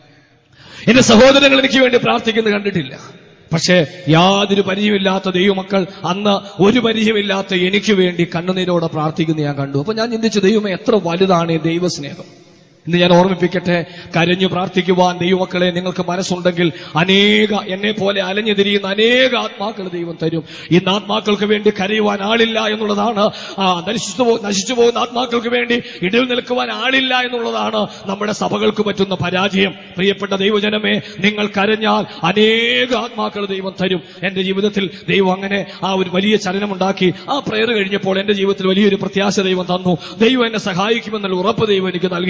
എന്റെ സഹോദരങ്ങൾ എനിക്ക് വേണ്ടി പ്രാർത്ഥിക്കുന്നത് കണ്ടിട്ടില്ല പക്ഷേ യാതൊരു പരിചയമില്ലാത്ത ദൈവമക്കൾ അന്ന് ഒരു പരിചയമില്ലാത്ത എനിക്ക് വേണ്ടി കണ്ണുനീരോടെ പ്രാർത്ഥിക്കുന്ന ഞാൻ കണ്ടു അപ്പൊ ഞാൻ ചിന്തിച്ചു ദൈവമേ എത്ര വലുതാണ് ഈ ദൈവസ്നേഹം ഇന്ന് ഞാൻ ഓർമ്മിപ്പിക്കട്ടെ കരഞ്ഞു പ്രാർത്ഥിക്കുവാൻ ദൈവമക്കളെ നിങ്ങൾക്ക് മനസ്സുണ്ടെങ്കിൽ അനേക എന്നെ പോലെ അലഞ്ഞു തിരിയുന്ന അനേക ആത്മാക്കൾ ദൈവം തരും ഇന്ന് ആത്മാക്കൾക്ക് വേണ്ടി കരയുവാൻ ആളില്ല എന്നുള്ളതാണ് ആ, നശിച്ചു പോ- നശിച്ചു പോകുന്ന ആത്മാക്കൾക്ക് വേണ്ടി ഇടയിൽ നിൽക്കുവാൻ ആളില്ല എന്നുള്ളതാണ് നമ്മുടെ സഭകൾക്ക് പറ്റുന്ന പരാജയം പ്രിയപ്പെട്ട ദൈവജനമേ നിങ്ങൾ കരഞ്ഞാൽ അനേക ആത്മാക്കൾ ദൈവം തരും എന്റെ ജീവിതത്തിൽ ദൈവം അങ്ങനെ ആ ഒരു വലിയ ചലനമുണ്ടാക്കി ആ പ്രയർ കഴിഞ്ഞപ്പോൾ എന്റെ ജീവിതത്തിൽ വലിയൊരു പ്രത്യാശ ദൈവം തന്നു ദൈവം എന്നെ സഹായിക്കുമെന്നുള്ള ഉറപ്പ് ദൈവം എനിക്ക് നൽകി അങ്ങനെ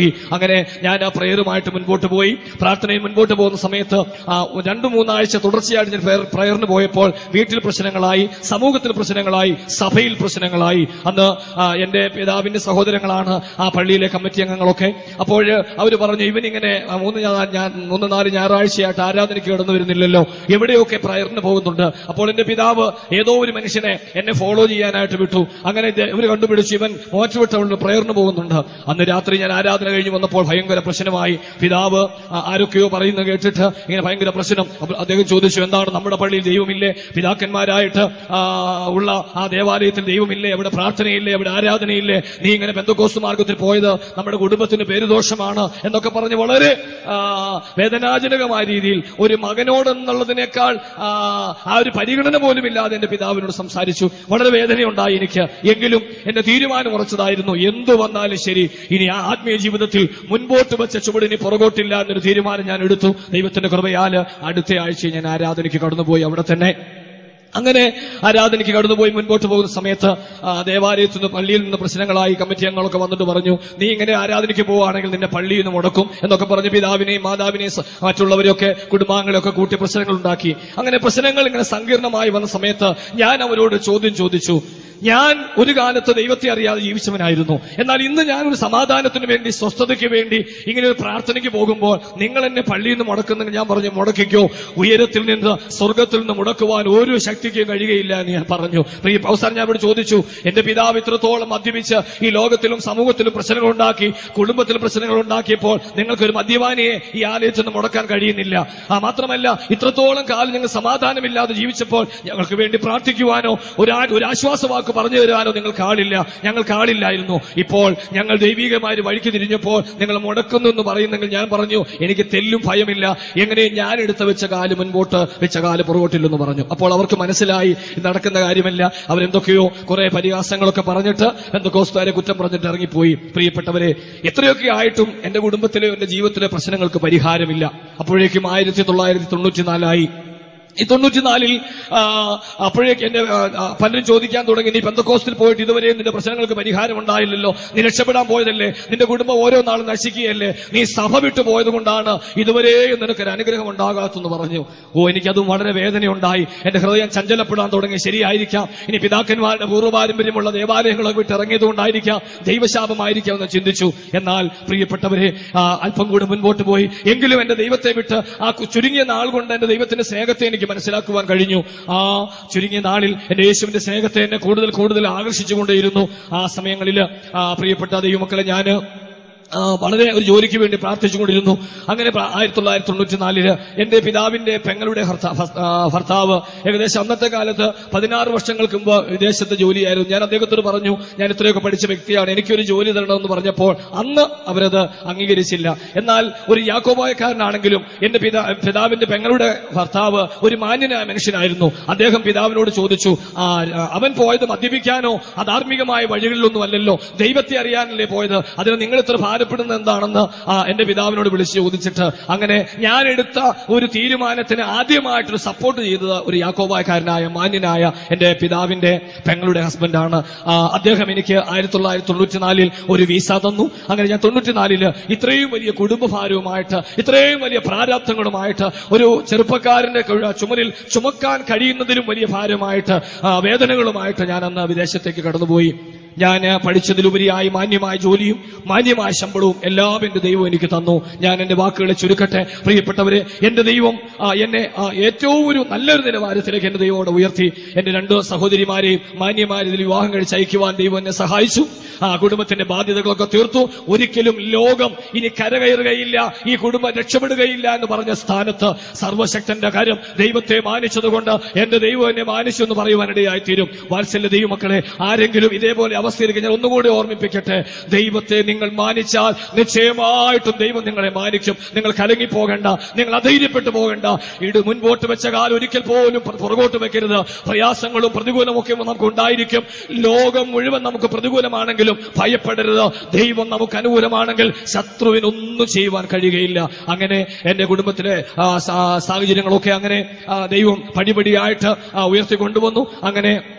അങ്ങനെ ഞാൻ ആ പ്രയറുമായിട്ട് മുൻപോട്ട് പോയി പ്രാർത്ഥനയിൽ മുൻപോട്ട് പോകുന്ന സമയത്ത് ആ, രണ്ടു മൂന്നാഴ്ച തുടർച്ചയായിട്ട് ഞാൻ പ്രയർ- പ്രയറിന് പോയപ്പോൾ വീട്ടിൽ പ്രശ്നങ്ങളായി സമൂഹത്തിൽ പ്രശ്നങ്ങളായി സഭയിൽ പ്രശ്നങ്ങളായി അന്ന് ആ, എന്റെ പിതാവിന്റെ സഹോദരങ്ങളാണ് ആ പള്ളിയിലെ കമ്മിറ്റി അംഗങ്ങളൊക്കെ അപ്പോൾ അവർ പറഞ്ഞു ഇവനിങ്ങനെ ആ, മൂന്ന് ഞാ- ഞാൻ മൂന്ന് നാല് ഞായറാഴ്ചയായിട്ട് ആരാധനയ്ക്ക് കടന്നു വരുന്നില്ലല്ലോ എവിടെയൊക്കെ പ്രയറിന് പോകുന്നുണ്ട് അപ്പോൾ എന്റെ പിതാവ് ഏതോ ഒരു മനുഷ്യനെ എന്നെ ഫോളോ ചെയ്യാനായിട്ട് വിട്ടു അങ്ങനെ ഇവർ കണ്ടുപിടിച്ചു ഇവൻ മോറ്റുവിട്ടവളുടെ പ്രയറിന് പോകുന്നുണ്ട് അന്ന് രാത്രി ഞാൻ ആരാധന കഴിഞ്ഞ് വന്നപ്പോൾ ഭയങ്കര പ്രശ്നമായി പിതാവ് ആ, ആരൊക്കെയോ പറയുന്നത് കേട്ടിട്ട് ഇങ്ങനെ ഭയങ്കര പ്രശ്നം അപ്പോൾ അദ്ദേഹം ചോദിച്ചു എന്താണ് നമ്മുടെ പള്ളിയിൽ ദൈവമില്ലേ പിതാക്കന്മാരായിട്ട് ആ, ഉള്ള ആ ദേവാലയത്തിൽ ദൈവമില്ലേ അവിടെ പ്രാർത്ഥനയില്ലേ അവിടെ ആരാധനയില്ലേ നീ ഇങ്ങനെ ബന്ധുക്കോസ് മാർഗത്തിൽ പോയത് നമ്മുടെ കുടുംബത്തിന് പേരുദോഷമാണ് എന്നൊക്കെ പറഞ്ഞ് വളരെ ആ, വേദനാജനകമായ രീതിയിൽ ഒരു മകനോടെന്നുള്ളതിനേക്കാൾ ആ, ആ ഒരു പരിഗണന പോലും ഇല്ലാതെ എന്റെ പിതാവിനോട് സംസാരിച്ചു വളരെ വേദനയുണ്ടായി എനിക്ക് എങ്കിലും എന്റെ തീരുമാനം ഉറച്ചതായിരുന്നു എന്തു വന്നാലും ശരി ഇനി ആ ആത്മീയ ജീവിതത്തിൽ മുൻപോട്ട് വെച്ച ചുവടിനി പുറകോട്ടില്ല എന്നൊരു തീരുമാനം ഞാൻ എടുത്തു ദൈവത്തിന്റെ കൃപയാല് അടുത്ത ആഴ്ച ഞാൻ ആരാധനയ്ക്ക് കടന്നുപോയി അവിടെ തന്നെ അങ്ങനെ ആരാധനയ്ക്ക് കടന്നുപോയി മുൻപോട്ട് പോകുന്ന സമയത്ത് ആ, ദേവാലയത്തിൽ നിന്ന് പള്ളിയിൽ നിന്ന് പ്രശ്നങ്ങളായി കമ്മിറ്റി അംഗങ്ങളൊക്കെ വന്നിട്ട് പറഞ്ഞു നീ ഇങ്ങനെ ആരാധനയ്ക്ക് പോവുകയാണെങ്കിൽ നിന്നെ പള്ളിയിൽ നിന്ന് മുടക്കും എന്നൊക്കെ പറഞ്ഞ് പിതാവിനെയും മാതാവിനെയും സ- മറ്റുള്ളവരെയൊക്കെ കുടുംബാംഗങ്ങളെയൊക്കെ കൂട്ടി പ്രശ്നങ്ങൾ ഉണ്ടാക്കി അങ്ങനെ പ്രശ്നങ്ങൾ ഇങ്ങനെ സങ്കീർണമായി വന്ന സമയത്ത് ഞാൻ അവരോട് ചോദ്യം ചോദിച്ചു ഞാൻ ഒരു കാലത്ത് ദൈവത്തെ അറിയാതെ ജീവിച്ചവനായിരുന്നു എന്നാൽ ഇന്ന് ഞാൻ ഒരു സമാധാനത്തിന് വേണ്ടി സ്വസ്ഥതയ്ക്ക് വേണ്ടി ഇങ്ങനെ ഒരു പ്രാർത്ഥനയ്ക്ക് പോകുമ്പോൾ നിങ്ങൾ എന്നെ പള്ളിയിൽ നിന്ന് മുടക്കുന്നെങ്കിൽ ഞാൻ പറഞ്ഞു മുടക്കിക്കോ ഉയരത്തിൽ നിന്ന് സ്വർഗത്തിൽ നിന്ന് മുടക്കുവാൻ ഒരു ശക്തിക്കും കഴിയുകയില്ല എന്ന് ഞാൻ പറഞ്ഞു പ്രിയ അവസാനം ഞാൻ ഇവിടെ ചോദിച്ചു എന്റെ പിതാവ് ഇത്രത്തോളം മദ്യപിച്ച് ഈ ലോകത്തിലും സമൂഹത്തിലും പ്രശ്നങ്ങൾ ഉണ്ടാക്കി കുടുംബത്തിൽ പ്രശ്നങ്ങൾ ഉണ്ടാക്കിയപ്പോൾ നിങ്ങൾക്കൊരു മദ്യപാനിയെ ഈ ആലയത്തിൽ നിന്ന് മുടക്കാൻ കഴിയുന്നില്ല ആ മാത്രമല്ല ഇത്രത്തോളം കാലം ഞങ്ങൾ സമാധാനമില്ലാതെ ജീവിച്ചപ്പോൾ ഞങ്ങൾക്ക് വേണ്ടി പ്രാർത്ഥിക്കുവാനോ ഒരു ആ- ഒരു ആശ്വാസവാക്ക് പറഞ്ഞു തരുവാനോ നിങ്ങൾക്ക് ആളില്ല ഞങ്ങൾക്ക് ആളില്ലായിരുന്നു ഇപ്പോൾ ഞങ്ങൾ ദൈവികമായ ഒരു വഴിക്ക് തിരിഞ്ഞപ്പോൾ നിങ്ങൾ മുടക്കുന്നു എന്ന് പറയുന്നെങ്കിൽ ഞാൻ പറഞ്ഞു എനിക്ക് തെല്ലും ഭയമില്ല എങ്ങനെ ഞാൻ എടുത്ത് വെച്ച കാല് മുൻപോട്ട് വെച്ച കാല് പുറകോട്ടില്ലെന്ന് പറഞ്ഞു അപ്പോൾ അവർക്ക് മനസ്സിലായി ഇത് നടക്കുന്ന കാര്യമല്ല അവരെന്തൊക്കെയോ കുറെ പരിഹാസങ്ങളൊക്കെ പറഞ്ഞിട്ട് എന്തൊക്കെ കുറ്റം പറഞ്ഞിട്ട് ഇറങ്ങിപ്പോയി പ്രിയപ്പെട്ടവരെ എത്രയൊക്കെ ആയിട്ടും എന്റെ കുടുംബത്തിലെ എന്റെ ജീവിതത്തിലെ പ്രശ്നങ്ങൾക്ക് പരിഹാരമില്ല അപ്പോഴേക്കും ആയിരത്തി തൊള്ളായിരത്തി തൊണ്ണൂറ്റിനാലായി ഈ തൊണ്ണൂറ്റിനാലിൽ ആ, അപ്പോഴേക്ക് എന്റെ ആ, ആ, പലരും ചോദിക്കാൻ തുടങ്ങി നീ പെന്തക്കോസ്റ്റിൽ പോയിട്ട് ഇതുവരെ നിന്റെ പ്രശ്നങ്ങൾക്ക് പരിഹാരം ഉണ്ടായില്ലല്ലോ നീ രക്ഷപ്പെടാൻ പോയതല്ലേ നിന്റെ കുടുംബം ഓരോ നാളും നശിക്കുകയല്ലേ നീ സഭ വിട്ടു പോയത് കൊണ്ടാണ് ഇതുവരെ നിനക്കൊരു അനുഗ്രഹം ഉണ്ടാകാത്തെന്ന് പറഞ്ഞു ഓ എനിക്കതും വളരെ വേദനയുണ്ടായി എന്റെ ഹൃദയം ചഞ്ചലപ്പെടാൻ തുടങ്ങി ശരിയായിരിക്കാം ഇനി പിതാക്കന്മാരുടെ പൂർവ്വപാരമ്പര്യമുള്ള ദേവാലയങ്ങളൊക്കെ വിട്ട് ഇറങ്ങിയത് കൊണ്ടായിരിക്കാം ദൈവശാപമായിരിക്കാം എന്ന് ചിന്തിച്ചു എന്നാൽ പ്രിയപ്പെട്ടവരെ ആ, അല്പം കൂടെ മുൻപോട്ട് പോയി എങ്കിലും എന്റെ ദൈവത്തെ വിട്ട് ആ കു- ചുരുങ്ങിയ നാൾ കൊണ്ട് എന്റെ ദൈവത്തിന്റെ സ്നേഹത്തെ എനിക്ക് മനസ്സിലാക്കുവാൻ കഴിഞ്ഞു ആ ചുരുങ്ങിയ നാളിൽ എന്റെ യേശുവിന്റെ സ്നേഹത്തെ എന്നെ കൂടുതൽ കൂടുതൽ ആകർഷിച്ചുകൊണ്ടേയിരുന്നു ആ സമയങ്ങളിൽ പ്രിയപ്പെട്ട ദൈവമക്കളെ ഞാന് ആ, വളരെ ഒരു ജോലിക്ക് വേണ്ടി പ്രാർത്ഥിച്ചുകൊണ്ടിരുന്നു അങ്ങനെ പ്ര- ആയിരത്തി തൊള്ളായിരത്തി തൊണ്ണൂറ്റി നാലില് എന്റെ പിതാവിന്റെ പെങ്ങളുടെ ഭർത്ത- ഭ- ആ, ഭർത്താവ് ഏകദേശം അന്നത്തെ കാലത്ത് പതിനാറ് വർഷങ്ങൾക്ക് മുമ്പ് വിദേശത്ത് ജോലിയായിരുന്നു ഞാൻ അദ്ദേഹത്തോട് പറഞ്ഞു ഞാൻ ഇത്രയൊക്കെ പഠിച്ച വ്യക്തിയാണ് എനിക്കൊരു ജോലി തരണമെന്ന് പറഞ്ഞപ്പോൾ അന്ന് അവരത് അംഗീകരിച്ചില്ല എന്നാൽ ഒരു യാക്കോബായക്കാരനാണെങ്കിലും എന്റെ പിതാ പിതാവിന്റെ പെങ്ങളുടെ ഭർത്താവ് ഒരു മാന്യനായ മനുഷ്യനായിരുന്നു അദ്ദേഹം പിതാവിനോട് ചോദിച്ചു "ആ, അവൻ പോയത് മദ്യപിക്കാനോ അധാർമികമായ വഴികളിലൊന്നും അല്ലല്ലോ ദൈവത്തെ അറിയാനല്ലേ പോയത് അതിന് നിങ്ങൾ ഇത്ര ഭാരപ്പെടുന്നത് എന്താണെന്ന് ആ, എന്റെ പിതാവിനോട് വിളിച്ച് ചോദിച്ചിട്ട് അങ്ങനെ ഞാൻ എടുത്ത ഒരു തീരുമാനത്തിന് ആദ്യമായിട്ടൊരു സപ്പോർട്ട് ചെയ്തത് ഒരു യാക്കോബായക്കാരനായ മാന്യനായ എന്റെ പിതാവിന്റെ പെങ്ങളുടെ ഹസ്ബൻഡാണ് ആ, അദ്ദേഹം എനിക്ക് ആയിരത്തി തൊള്ളായിരത്തി തൊണ്ണൂറ്റിനാലിൽ ഒരു വീസ തന്നു അങ്ങനെ ഞാൻ തൊണ്ണൂറ്റിനാലില് ഇത്രയും വലിയ കുടുംബഭാരവുമായിട്ട് ഇത്രയും വലിയ പ്രാരാബ്ധങ്ങളുമായിട്ട് ഒരു ചെറുപ്പക്കാരന്റെ കു- ചുമലിൽ ചുമക്കാൻ കഴിയുന്നതിലും വലിയ ഭാരമായിട്ട് ആ, വേദനകളുമായിട്ട് ഞാൻ അന്ന് വിദേശത്തേക്ക് കടന്നുപോയി ഞാൻ പഠിച്ചതിലുപരിയായി മാന്യമായ ജോലിയും മാന്യമായ ശമ്പളവും എല്ലാം എന്റെ ദൈവം എനിക്ക് തന്നു ഞാൻ എന്റെ വാക്കുകളെ ചുരുക്കട്ടെ പ്രിയപ്പെട്ടവരെ എന്റെ ദൈവം ആ, എന്നെ ആ, ഏറ്റവും ഒരു നല്ലൊരു നിലവാരത്തിലേക്ക് എന്റെ ദൈവം അവിടെ ഉയർത്തി എന്റെ രണ്ട് സഹോദരിമാരെയും മാന്യമായ ഇതിൽ വിവാഹം കഴിച്ച് അയക്കുവാൻ ദൈവം എന്നെ സഹായിച്ചു ആ കുടുംബത്തിന്റെ ബാധ്യതകളൊക്കെ തീർത്തു ഒരിക്കലും ലോകം ഇനി കരകയറുകയില്ല ഈ കുടുംബം രക്ഷപ്പെടുകയില്ല എന്ന് പറഞ്ഞ സ്ഥാനത്ത് സർവശക്തന്റെ കാര്യം ദൈവത്തെ മാനിച്ചതുകൊണ്ട് എന്റെ ദൈവം എന്നെ മാനിച്ചു എന്ന് പറയുവാനിടയായി തീരും വാത്സല്യ ദൈവമക്കളെ ആരെങ്കിലും ഇതേപോലെ അവസ്ഥയിലേക്ക് ഞാൻ ഒന്നുകൂടി ഓർമ്മിപ്പിക്കട്ടെ ദൈവത്തെ നിങ്ങൾ മാനിച്ചാൽ നിശ്ചയമായിട്ടും ദൈവം നിങ്ങളെ മാനിക്കും നിങ്ങൾ കലങ്ങി പോകണ്ട നിങ്ങൾ അധൈര്യപ്പെട്ടു പോകണ്ട ഇത് മുൻപോട്ട് വെച്ച കാലം ഒരിക്കൽ പോലും പുറ- പുറകോട്ട് വെക്കരുത് പ്രയാസങ്ങളും പ്രതികൂലവും ഒക്കെ നമുക്ക് ഉണ്ടായിരിക്കും ലോകം മുഴുവൻ നമുക്ക് പ്രതികൂലമാണെങ്കിലും ഭയപ്പെടരുത് ദൈവം നമുക്ക് അനുകൂലമാണെങ്കിൽ ശത്രുവിന് ഒന്നും ചെയ്യുവാൻ കഴിയുകയില്ല അങ്ങനെ എന്റെ കുടുംബത്തിലെ ആ, സാ- സാഹചര്യങ്ങളൊക്കെ അങ്ങനെ ആ, ദൈവം പടിപടിയായിട്ട് ആ, ഉയർത്തി കൊണ്ടുവന്നു അങ്ങനെ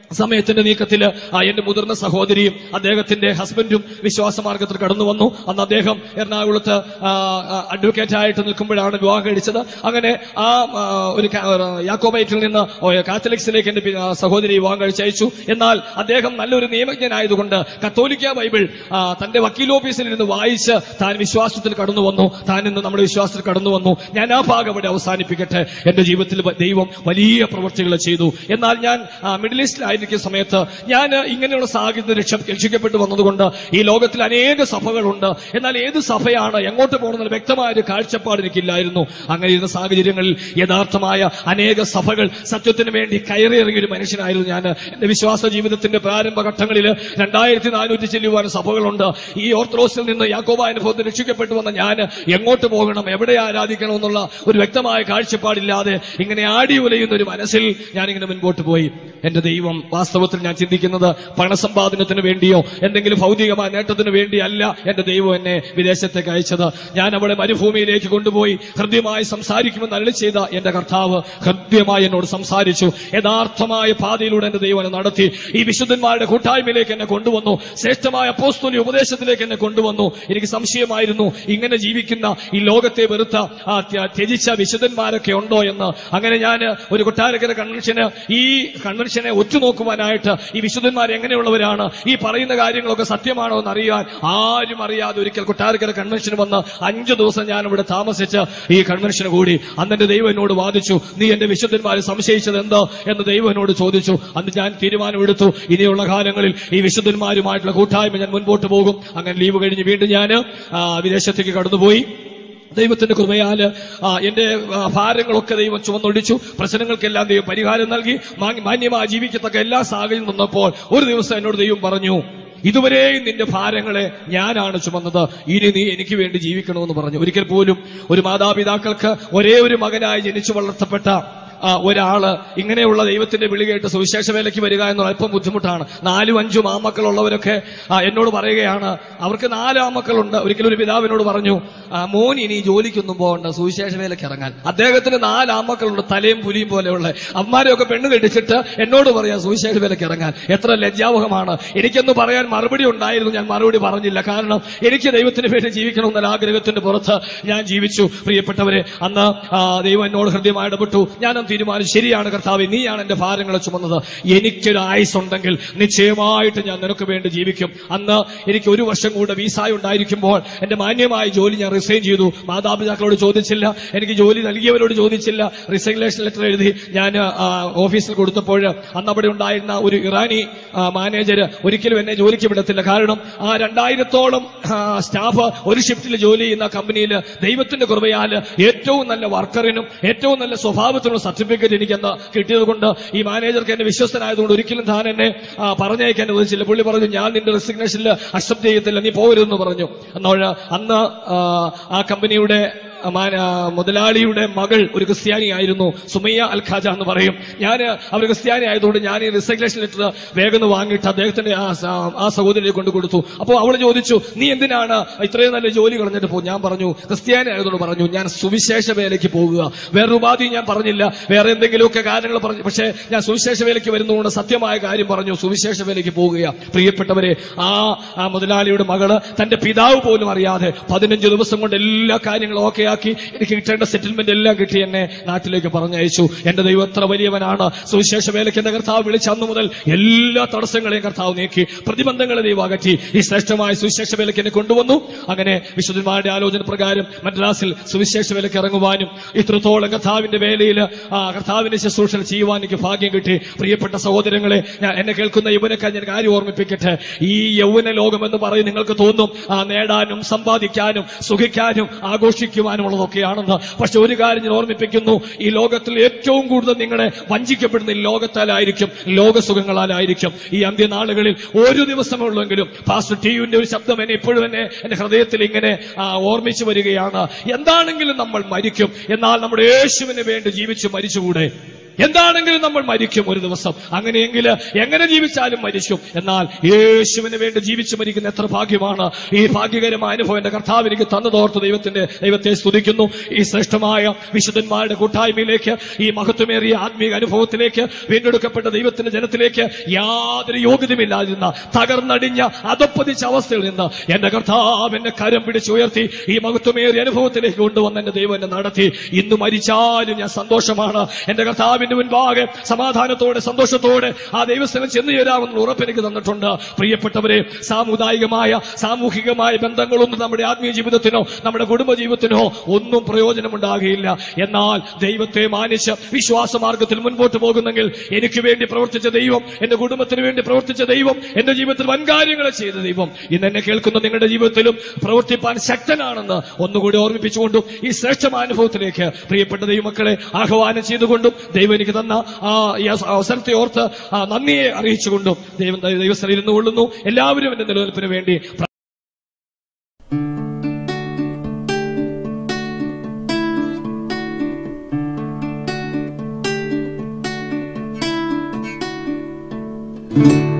സമയത്തിന്റെ നീക്കത്തിൽ എന്റെ മുതിർന്ന സഹോദരിയും അദ്ദേഹത്തിന്റെ ഹസ്ബൻഡും വിശ്വാസമാർഗത്തിൽ കടന്നു വന്നു അന്ന് അദ്ദേഹം എറണാകുളത്ത് അഡ്വക്കേറ്റ് ആയിട്ട് നിൽക്കുമ്പോഴാണ് വിവാഹം കഴിച്ചത് അങ്ങനെ ആ ആ, ഒരു കാ- ആ, യാക്കോബൈറ്റിൽ നിന്ന് ഓ, കാത്തലിക്സിലേക്ക് എന്റെ പി- ആ, സഹോദരി വിവാഹം കഴിച്ചയച്ചു എന്നാൽ അദ്ദേഹം നല്ലൊരു നിയമജ്ഞനായതുകൊണ്ട് കത്തോലിക്ക ബൈബിൾ ആ, തന്റെ വക്കീൽ ഓഫീസിൽ ഇരുന്ന് വായിച്ച് താൻ വിശ്വാസത്തിൽ കടന്നു വന്നു താൻ ഇന്ന് നമ്മുടെ വിശ്വാസത്തിൽ കടന്നു വന്നു ഞാൻ ആ ഭാഗം ഇവിടെ അവസാനിപ്പിക്കട്ടെ എന്റെ ജീവിതത്തിൽ വ- ദൈവം വലിയ പ്രവൃത്തികൾ ചെയ്തു എന്നാൽ ഞാൻ ആ, മിഡിൽ ഈസ്റ്റിലായിരിക്കുന്ന സമയത്ത് ഞാൻ ഇങ്ങനെയുള്ള സാഹചര്യത്തിൽ രക്ഷ രക്ഷിക്കപ്പെട്ടു വന്നതുകൊണ്ട് ഈ ലോകത്തിൽ അനേക സഭകളുണ്ട് എന്നാൽ ഏത് സഭയാണ് എങ്ങോട്ട് പോകണമെന്ന് വ്യക്തമായ ഒരു കാഴ്ചപ്പാട് എനിക്കില്ലായിരുന്നു അങ്ങനെ ഇരുന്ന സാഹചര്യങ്ങളിൽ യഥാർത്ഥമായ അനേക സഭകൾ സത്യത്തിന് വേണ്ടി കയറിയിറങ്ങിയ ഒരു മനുഷ്യനായിരുന്നു ഞാൻ എന്റെ വിശ്വാസ ജീവിതത്തിന്റെ പ്രാരംഭ ഘട്ടങ്ങളിൽ രണ്ടായിരത്തി നാനൂറ്റി ചെല്ലുവാൻ സഭകളുണ്ട് ഈ ഓർത്തഡോക്സിൽ നിന്ന് യാക്കോബ അനുഭവത്തിൽ രക്ഷിക്കപ്പെട്ടു വന്ന ഞാൻ എങ്ങോട്ട് പോകണം എവിടെ ആരാധിക്കണം എന്നുള്ള ഒരു വ്യക്തമായ കാഴ്ചപ്പാടില്ലാതെ ഇങ്ങനെ ആടി ഉലയുന്ന ഒരു മനസ്സിൽ ഞാനിങ്ങനെ മുൻപോട്ട് പോയി എന്റെ ദൈവം വാസ്തവത്തിൽ ഞാൻ ചിന്തിക്കുന്നത് പണസമ്പാദനത്തിന് വേണ്ടിയോ എന്തെങ്കിലും ഭൗതികമായ നേട്ടത്തിന് വേണ്ടിയല്ല എന്റെ ദൈവം എന്നെ വിദേശത്തേക്ക് അയച്ചത് ഞാൻ അവളെ മരുഭൂമിയിലേക്ക് കൊണ്ടുപോയി ഹൃദ്യമായി സംസാരിക്കുമെന്ന് അരളി ചെയ്ത എന്റെ കർത്താവ് ഹൃദ്യമായി എന്നോട് സംസാരിച്ചു യഥാർത്ഥമായ പാതയിലൂടെ എന്റെ ദൈവം എന്നെ നടത്തി ഈ വിശുദ്ധന്മാരുടെ കൂട്ടായ്മയിലേക്ക് എന്നെ കൊണ്ടുവന്നു ശ്രേഷ്ഠമായ പോസ്തുലി ഉപദേശത്തിലേക്ക് എന്നെ കൊണ്ടുവന്നു എനിക്ക് സംശയമായിരുന്നു ഇങ്ങനെ ജീവിക്കുന്ന ഈ ലോകത്തെ വെറുത്ത ആ ത്യ- ത്യജിച്ച വിശുദ്ധന്മാരൊക്കെ ഉണ്ടോ എന്ന് അങ്ങനെ ഞാൻ ഒരു കൊട്ടാരക്കര കൺവെൻഷന് ഈ കൺവെൻഷനെ ഒറ്റുനോക്കുവാനായിട്ട് ഈ വിശുദ്ധന്മാർ എങ്ങനെയുള്ളവരാണ് ഈ പറയുന്ന കാര്യങ്ങളൊക്കെ സത്യമാണോ എന്ന് അറിയാൻ ആരും അറിയാതെ ഒരിക്കൽ കൊട്ടാരക്കര കൺവെൻഷന് വന്ന് അഞ്ചു ദിവസം ഞാൻ ഇവിടെ താമസിച്ച് ഈ കൺവെൻഷന് കൂടി അന്ന് എന്റെ ദൈവം എന്നോട് വാദിച്ചു നീ എന്റെ വിശുദ്ധന്മാരെ സംശയിച്ചത് എന്തോ എന്ന് ദൈവം എന്നോട് ചോദിച്ചു അന്ന് ഞാൻ തീരുമാനമെടുത്തു ഇനിയുള്ള കാലങ്ങളിൽ ഈ വിശുദ്ധന്മാരുമായിട്ടുള്ള കൂട്ടായ്മ ഞാൻ മുൻപോട്ട് പോകും അങ്ങനെ ലീവ് കഴിഞ്ഞ് വീണ്ടും ഞാൻ വിദേശത്തേക്ക് കടന്നുപോയി ദൈവത്തിന്റെ കൃപയാല് ആ, എന്റെ ആ, ഭാരങ്ങളൊക്കെ ദൈവം ചുമന്നൊടിച്ചു പ്രശ്നങ്ങൾക്കെല്ലാം ദൈവം പരിഹാരം നൽകി മാ- മാന്യമായി ജീവിക്കത്തക്ക എല്ലാ സാഹചര്യം വന്നപ്പോൾ ഒരു ദിവസം എന്നോട് ദൈവം പറഞ്ഞു ഇതുവരെയും നിന്റെ ഭാരങ്ങളെ ഞാനാണ് ചുമന്നത് ഇനി നീ എനിക്ക് വേണ്ടി ജീവിക്കണമെന്ന് പറഞ്ഞു ഒരിക്കൽ പോലും ഒരു മാതാപിതാക്കൾക്ക് ഒരേ ഒരു മകനായി ജനിച്ചു വളർത്തപ്പെട്ട ആ, ഒരാള് ഇങ്ങനെയുള്ള ദൈവത്തിന്റെ വിളി കേട്ട് സുവിശേഷ വേലയ്ക്ക് വരിക എന്നുള്ള അല്പം ബുദ്ധിമുട്ടാണ് നാലും അഞ്ചും ആമക്കളുള്ളവരൊക്കെ ആ, എന്നോട് പറയുകയാണ് അവർക്ക് നാല് ആമക്കളുണ്ട് ഒരിക്കലും ഒരു പിതാവിനോട് പറഞ്ഞു ആ, മോൻ ഇനി ജോലിക്കൊന്നും പോകണ്ട സുവിശേഷ വേലയ്ക്ക് ഇറങ്ങാൻ അദ്ദേഹത്തിന് നാല് ആമക്കളുണ്ട് തലയും പുലിയും പോലെയുള്ള അമ്മാരെയൊക്കെ പെണ്ണ് കെട്ടിച്ചിട്ട് എന്നോട് പറയാം സുവിശേഷ വേലയ്ക്ക് ഇറങ്ങാൻ എത്ര ലജ്ജാവഹമാണ് എനിക്കൊന്ന് പറയാൻ മറുപടി ഉണ്ടായിരുന്നു ഞാൻ മറുപടി പറഞ്ഞില്ല കാരണം എനിക്ക് ദൈവത്തിന് വേണ്ടി ജീവിക്കണമെന്ന ആഗ്രഹത്തിന്റെ പുറത്ത് ഞാൻ ജീവിച്ചു പ്രിയപ്പെട്ടവരെ അന്ന് ആ, ദൈവം എന്നോട് ഹൃദ്യമായി ഇടപെട്ടു ഞാനും തീരുമാനിച്ചു ശരിയാണ് കർത്താവ് നീയാണ് എന്റെ ഭാരങ്ങളെ ചുമന്നത് എനിക്കൊരു ആയുസ് ഉണ്ടെങ്കിൽ നിശ്ചയമായിട്ട് ഞാൻ നിനക്ക് വേണ്ടി ജീവിക്കും അന്ന് എനിക്ക് ഒരു വർഷം കൂടെ വീസായി ഉണ്ടായിരിക്കുമ്പോൾ എന്റെ മാന്യമായ ജോലി ഞാൻ റിസൈൻ ചെയ്തു മാതാപിതാക്കളോട് ചോദിച്ചില്ല എനിക്ക് ജോലി നൽകിയവരോട് ചോദിച്ചില്ല റിസൈഗ്നേഷൻ ലെറ്റർ എഴുതി ഞാൻ ആ, ഓഫീസിൽ കൊടുത്തപ്പോൾ അന്ന് അവിടെ ഉണ്ടായിരുന്ന ഒരു ഇറാനി ആ, മാനേജർ ഒരിക്കലും എന്നെ ജോലിക്ക് വിടത്തില്ല കാരണം ആ രണ്ടായിരത്തോളം ആ, സ്റ്റാഫ് ഒരു ഷിഫ്റ്റിൽ ജോലി ചെയ്യുന്ന കമ്പനിയിൽ ദൈവത്തിന്റെ കൃപയാൽ ഏറ്റവും നല്ല വർക്കറിനും ഏറ്റവും നല്ല സ്വഭാവത്തിനുള്ള സർട്ടിഫിക്കറ്റ് എനിക്ക് അന്ന് കിട്ടിയത് കൊണ്ട് ഈ മാനേജർക്ക് എന്നെ വിശ്വസ്തനായതുകൊണ്ട് ഒരിക്കലും താൻ എന്നെ ആ, പറഞ്ഞയക്കാൻ അനുവദിച്ചില്ല പുള്ളി പറഞ്ഞു ഞാൻ നിന്റെ റെസിഗ്നേഷനിൽ അക്സെപ്റ്റ് ചെയ്യത്തില്ല നീ പോകരുതെന്ന് പറഞ്ഞു എന്നാൽ അന്ന് ആ, ആ കമ്പനിയുടെ മാന- ആ, മുതലാളിയുടെ മകൾ ഒരു ക്രിസ്ത്യാനിയായിരുന്നു സുമയ്യ അൽ ഖാജ എന്ന് പറയും ഞാൻ അവർ ക്രിസ്ത്യാനി ആയതുകൊണ്ട് ഞാൻ ഈ റിസൈഗ്നേഷൻ ലെറ്റർ വേഗം ഒന്ന് വാങ്ങിയിട്ട് അദ്ദേഹത്തിന്റെ ആ സ- ആ സഹോദരിയെ കൊണ്ട് കൊടുത്തു അപ്പോൾ അവൾ ചോദിച്ചു നീ എന്തിനാണ് ഇത്രയും നല്ല ജോലി കളഞ്ഞിട്ട് പോകും ഞാൻ പറഞ്ഞു ക്രിസ്ത്യാനി ആയതുകൊണ്ട് പറഞ്ഞു ഞാൻ സുവിശേഷ വേലയ്ക്ക് പോകുക വേറൊരു ഉപാധി ഞാൻ പറഞ്ഞില്ല വേറെ എന്തെങ്കിലുമൊക്കെ കാര്യങ്ങൾ പറഞ്ഞു പക്ഷേ ഞാൻ സുവിശേഷ വേലയ്ക്ക് വരുന്നതുകൊണ്ട് സത്യമായ കാര്യം പറഞ്ഞു സുവിശേഷ വേലയ്ക്ക് പോകുക പ്രിയപ്പെട്ടവരെ ആ ആ മുതലാളിയുടെ മകള് തന്റെ പിതാവ് പോലും അറിയാതെ പതിനഞ്ച് ദിവസം കൊണ്ട് എല്ലാ കാര്യങ്ങളും ഓക്കെ ആക്കി എനിക്ക് കിട്ടേണ്ട സെറ്റിൽമെന്റ് എല്ലാം കിട്ടി എന്നെ നാട്ടിലേക്ക് പറഞ്ഞയച്ചു എന്റെ ദൈവം എത്ര വലിയവനാണ് സുവിശേഷ വേലയ്ക്ക് എന്റെ കർത്താവ് വിളിച്ച അന്ന് മുതൽ എല്ലാ തടസ്സങ്ങളെയും കർത്താവ് നീക്കി പ്രതിബന്ധങ്ങളെ ദൈവം അകറ്റി ഈ ശ്രേഷ്ഠമായ സുവിശേഷ വേലയ്ക്ക് എന്നെ കൊണ്ടുവന്നു അങ്ങനെ വിശുദ്ധന്മാരുടെ ആലോചന പ്രകാരം മദ്രാസിൽ സുവിശേഷ വേലയ്ക്ക് ഇറങ്ങുവാനും ഇത്രത്തോളം കർത്താവിന്റെ വേലയിൽ ആ കർത്താവിന്റെ ശുശ്രൂഷ ചെയ്യുവാൻ എനിക്ക് ഭാഗ്യം കിട്ടി പ്രിയപ്പെട്ട സഹോദരങ്ങളെ ഞാൻ എന്നെ കേൾക്കുന്ന യൗവനക്കാർ ഞാൻ കാര്യം ഓർമ്മിപ്പിക്കട്ടെ ഈ യൗവന ലോകം എന്ന് പറയും നിങ്ങൾക്ക് തോന്നും ആ നേടാനും സമ്പാദിക്കാനും സുഖിക്കാനും ആഘോഷിക്കുവാനുമുള്ളതൊക്കെയാണെന്ന് പക്ഷെ ഒരു കാര്യം ഞാൻ ഓർമ്മിപ്പിക്കുന്നു ഈ ലോകത്തിൽ ഏറ്റവും കൂടുതൽ നിങ്ങളെ വഞ്ചിക്കപ്പെടുന്ന ഈ ലോകത്താലായിരിക്കും ലോകസുഖങ്ങളാലായിരിക്കും ഈ അന്ത്യനാളുകളിൽ ഒരു ദിവസമുള്ളെങ്കിലും പാസ്റ്റർ ടിയുവിന്റെ ഒരു ശബ്ദം എന്നെ ഇപ്പോഴും എന്നെ എന്റെ ഹൃദയത്തിൽ ഇങ്ങനെ ആ, ഓർമ്മിച്ചു വരികയാണ് എന്താണെങ്കിലും നമ്മൾ മരിക്കും എന്നാൽ നമ്മുടെ യേശുവിന് വേണ്ടി ജീവിച്ചു മരിച്ചുകൂടെ എന്താണെങ്കിലും നമ്മൾ മരിക്കും ഒരു ദിവസം അങ്ങനെയെങ്കിൽ എങ്ങനെ ജീവിച്ചാലും മരിക്കും എന്നാൽ യേശുവിന് വേണ്ടി ജീവിച്ചു മരിക്കുന്ന എത്ര ഭാഗ്യമാണ് ഈ ഭാഗ്യകരമായ അനുഭവം എന്റെ കർത്താവ് എനിക്ക് തന്നതോർത്ത് ദൈവത്തിന്റെ ദൈവത്തെ സ്തുതിക്കുന്നു ഈ ശ്രേഷ്ഠമായ വിശുദ്ധന്മാരുടെ കൂട്ടായ്മയിലേക്ക് ഈ മഹത്വമേറിയ ആത്മീയ അനുഭവത്തിലേക്ക് വീണ്ടെടുക്കപ്പെട്ട ദൈവത്തിന്റെ ജനത്തിലേക്ക് യാതൊരു യോഗ്യതയുമില്ലാതിരുന്ന തകർന്നടിഞ്ഞ അതപ്പതിച്ച അവസ്ഥയിൽ നിന്ന് എന്റെ കർത്താവ് എന്നെ കരം പിടിച്ചുയർത്തി ഈ മഹത്വമേറിയ അനുഭവത്തിലേക്ക് കൊണ്ടുവന്ന് എന്റെ ദൈവം എന്നെ നടത്തി ഇന്ന് മരിച്ചാലും ഞാൻ സന്തോഷമാണ് എന്റെ കർത്താവിന്റെ മുൻപാകെ സമാധാനത്തോടെ സന്തോഷത്തോടെ ആ ദൈവസ്ഥലം ചെന്നു ചേരാമെന്നുള്ള ഉറപ്പ് എനിക്ക് തന്നിട്ടുണ്ട് പ്രിയപ്പെട്ടവരെ സാമുദായികമായ സാമൂഹികമായ ബന്ധങ്ങളൊന്നും നമ്മുടെ ആത്മീയ ജീവിതത്തിനോ നമ്മുടെ കുടുംബ ജീവിതത്തിനോ ഒന്നും പ്രയോജനമുണ്ടാകുകയില്ല എന്നാൽ ദൈവത്തെ മാനിച്ച് വിശ്വാസമാർഗത്തിൽ മുൻപോട്ട് പോകുന്നെങ്കിൽ എനിക്ക് വേണ്ടി പ്രവർത്തിച്ച ദൈവം എന്റെ കുടുംബത്തിന് വേണ്ടി പ്രവർത്തിച്ച ദൈവം എന്റെ ജീവിതത്തിൽ വൻകാര്യങ്ങളെ ചെയ്ത ദൈവം ഇന്ന് എന്നെ കേൾക്കുന്ന നിങ്ങളുടെ ജീവിതത്തിലും പ്രവർത്തിപ്പാൻ ശക്തനാണെന്ന് ഒന്നുകൂടി ഓർമ്മിപ്പിച്ചുകൊണ്ടും ഈ ശ്രേഷ്ഠമായ അനുഭവത്തിലേക്ക് പ്രിയപ്പെട്ട ദൈവമക്കളെ ആഹ്വാനം ചെയ്തുകൊണ്ടും ദൈവം എനിക്ക് തന്ന ആ ഈ അവസ- അവസരത്തെ ഓർത്ത് ആ നന്ദിയെ അറിയിച്ചുകൊണ്ടും ദൈവം ദൈവസ്ഥയിൽ ഇരുന്നു കൊള്ളുന്നു എല്ലാവരും എന്റെ നിലനിൽപ്പിന് വേണ്ടി thank you